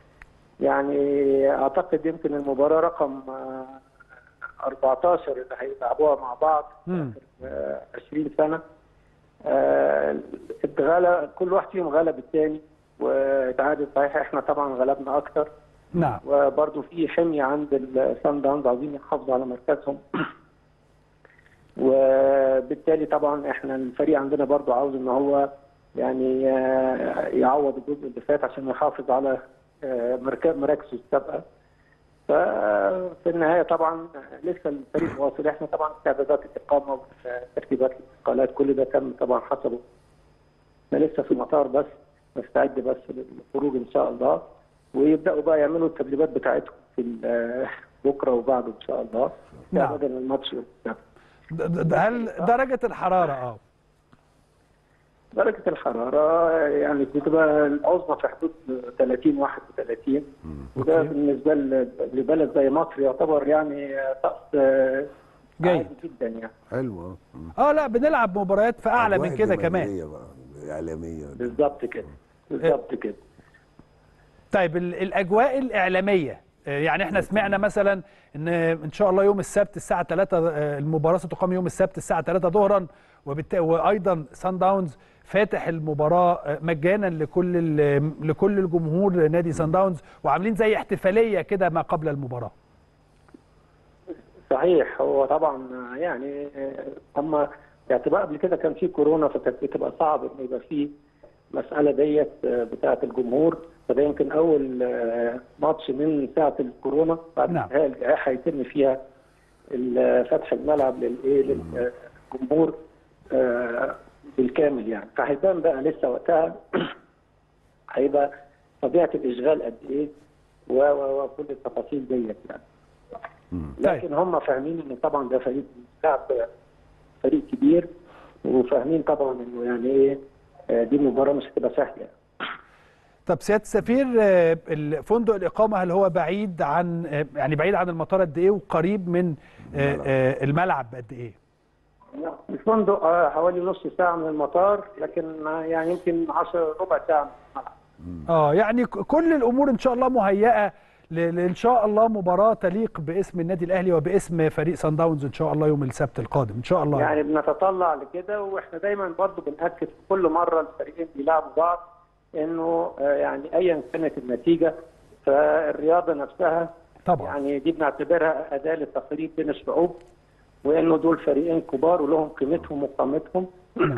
يعني أعتقد يمكن المباراة رقم آه، 14 اللي هيلعبوها مع بعض مم. آه، 20 سنة آه، اتغلب كل واحد فيهم غلب الثاني واتعادل صحيح احنا طبعا غلبنا أكتر نعم وبرضه في حمية عند السان داونز عايزين يحافظوا على مركزهم وبالتالي طبعا احنا الفريق عندنا برضه عاوز ان هو يعني آه، يعوض الجزء اللي فات عشان يحافظ على آه، مركز مراكزه السابقه ففي النهايه طبعا لسه الفريق واصل احنا طبعا استعدادات الاقامه وترتيبات الانتقالات كل ده تم طبعا حسبه احنا لسه في المطار بس نستعد بس للخروج ان شاء الله ويبداوا بقى يعملوا التدريبات بتاعتهم في ال- بكره وبعده ان شاء الله نعم. بدل الماتش ده. د- د- هل درجه الحراره اه درجة الحرارة يعني بتبقى العظمى في حدود 30 31 وده أوكي. بالنسبة ل- لبلد زي مصر يعتبر يعني طقس آه، جيد. عادي جدا يعني حلو اه مم. اه لا بنلعب مباريات في اعلى من أجواء كده كمان جماهيرية بقى اعلاميه بالظبط كده بالظبط كده طيب ال- الاجواء الاعلاميه آه، يعني احنا سمعنا مثلا ان ان شاء الله يوم السبت الساعه 3 آه، المباراه ستقام يوم السبت الساعه 3 ظهرا وبالت... وايضا سان داونز فاتح المباراه آه، مجانا لكل ال... لكل الجمهور نادي سان داونز وعاملين زي احتفاليه كده ما قبل المباراه صحيح هو طبعا يعني هم اعتبار قبل كده كان في كورونا فكانت بتبقى صعب ان يبقى في المساله ديت بتاعه الجمهور فده يمكن اول آه، ماتش من ساعه الكورونا بعد نعم. انتهاء الجائحه يتم فيها ال- فتح الملعب للايه للجمهور آه، بالكامل يعني فهيبان بقى لسه وقتها هيبقى طبيعه الاشغال قد ايه و- و- وكل التفاصيل ديت يعني لكن هم فاهمين ان طبعا ده فريق لاعب فريق كبير وفاهمين طبعا انه يعني ايه آه، دي مباراه مش هتبقى سهله يعني. طب سياده السفير آه، ال- فندق الاقامه هل هو بعيد عن آه، يعني بعيد عن المطار قد ايه وقريب من آه، آه، الملعب قد ايه؟ الفندق آه، حوالي نص ساعه من المطار لكن آه، يعني يمكن 10 ربع ساعه من الملعب اه يعني ك- كل الامور ان شاء الله مهيئه ل- ل- ان شاء الله مباراه تليق باسم النادي الاهلي وباسم فريق سان داونز ان شاء الله يوم السبت القادم ان شاء الله يعني بنتطلع لكده واحنا دايما برضو بنأكد كل مره الفريقين بيلعبوا بعض انه آه، يعني ايا كانت النتيجه فالرياضه نفسها طبعا يعني دي بنعتبرها اداه للتقريب بين الشعوب وانه دول فريقين كبار ولهم قيمتهم وقامتهم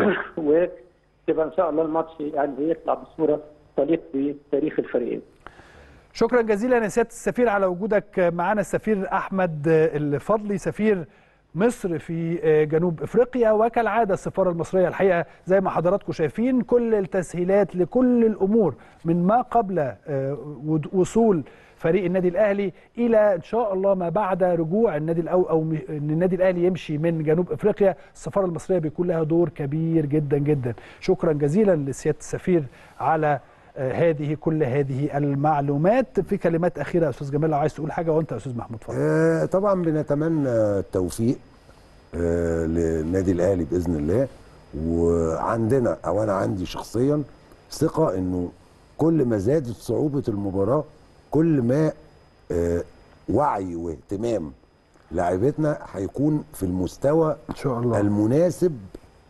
وتبقى ان شاء الله الماتش يعني يطلع بصوره تليق بتاريخ الفريقين. شكرا جزيلا يا سياده السفير على وجودك معنا السفير احمد الفضلي سفير مصر في جنوب افريقيا وكالعاده السفاره المصريه الحقيقه زي ما حضراتكم شايفين كل التسهيلات لكل الامور من ما قبل وصول فريق النادي الاهلي الى ان شاء الله ما بعد رجوع النادي الأو او م- ان النادي الاهلي يمشي من جنوب افريقيا السفاره المصريه بيكون لها دور كبير جدا جدا شكرا جزيلا لسياده السفير على آه، هذه كل هذه المعلومات في كلمات اخيره يا استاذ جمال لو عايز تقول حاجه وانت يا استاذ محمود اتفضل آه، طبعا بنتمنى التوفيق آه، للنادي الاهلي باذن الله وعندنا او انا عندي شخصيا ثقه انه كل ما زادت صعوبه المباراه كل ما آه، وعي واهتمام لاعبتنا هيكون في المستوى ان شاء الله المناسب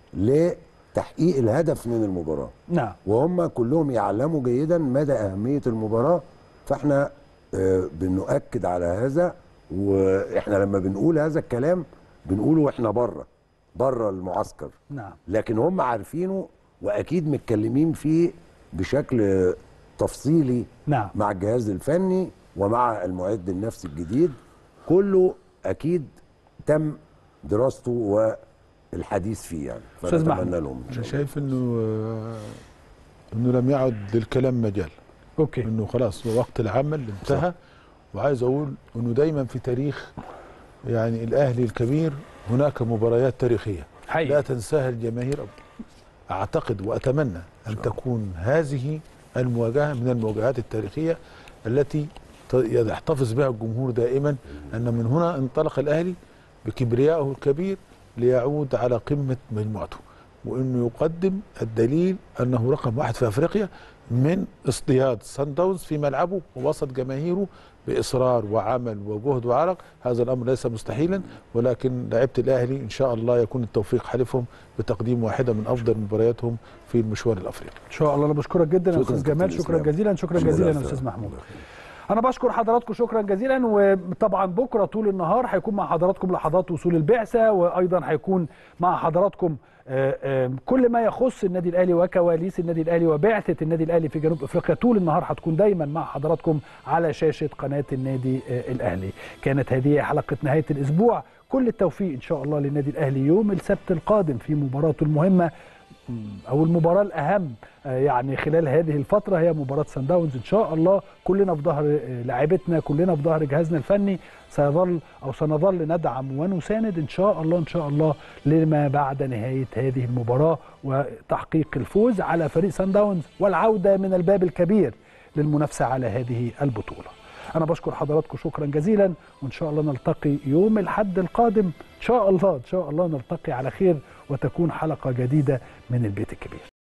لتحقيق الهدف من المباراه نعم وهم كلهم يعلموا جيدا مدى أهمية المباراة فاحنا آه، بنؤكد على هذا واحنا لما بنقول هذا الكلام بنقوله واحنا بره بره المعسكر نعم لكن هم عارفينه واكيد متكلمين فيه بشكل تفصيلي نعم مع الجهاز الفني ومع المعد النفسي الجديد كله اكيد تم دراسته والحديث فيه يعني أستاذ محمود. فنتمنى لهم إن شاء انا الله. شايف انه آه، انه لم يعد للكلام مجال اوكي انه خلاص وقت العمل انتهى وعايز اقول انه دايما في تاريخ يعني الاهلي الكبير هناك مباريات تاريخيه لا حقيقي تنساها الجماهير اعتقد واتمنى ان تكون هذه المواجهه من المواجهات التاريخيه التي ت- يحتفظ بها الجمهور دائما ان من هنا انطلق الاهلي بكبريائه الكبير ليعود على قمه مجموعته وانه يقدم الدليل انه رقم واحد في افريقيا من اصطياد سان داونز في ملعبه ووسط جماهيره باصرار وعمل وجهد وعرق هذا الامر ليس مستحيلا ولكن لعيبه الاهلي ان شاء الله يكون التوفيق حلفهم بتقديم واحده من افضل مبارياتهم في المشوار الافريقي ان شاء الله انا بشكرك جدا يا شكراً استاذ جمال كابتن شكرا إسلام. جزيلا شكرا شكراً جزيلا يا لك. استاذ محمود انا بشكر حضراتكم شكرا جزيلا وطبعا بكره طول النهار هيكون مع حضراتكم لحظات وصول البعثه وايضا هيكون مع حضراتكم آه، آه، كل ما يخص النادي الاهلي وكواليس النادي الاهلي وبعثه النادي الاهلي في جنوب افريقيا طول النهار هتكون دايما مع حضراتكم على شاشه قناه النادي آه، الاهلي كانت هذه حلقه نهايه الاسبوع كل التوفيق ان شاء الله للنادي الاهلي يوم السبت القادم في مباراته المهمه او المباراه الاهم آه، يعني خلال هذه الفتره هي مباراه سان داونز ان شاء الله كلنا في ظهر آه، لاعبتنا كلنا في ظهر جهازنا الفني سيظل او سنظل ندعم ونساند ان شاء الله ان شاء الله لما بعد نهايه هذه المباراه وتحقيق الفوز على فريق سان داونز والعوده من الباب الكبير للمنافسه على هذه البطوله انا بشكر حضراتكم شكرا جزيلا وان شاء الله نلتقي يوم الحد القادم ان شاء الله ان شاء الله نلتقي على خير وتكون حلقه جديده من البيت الكبير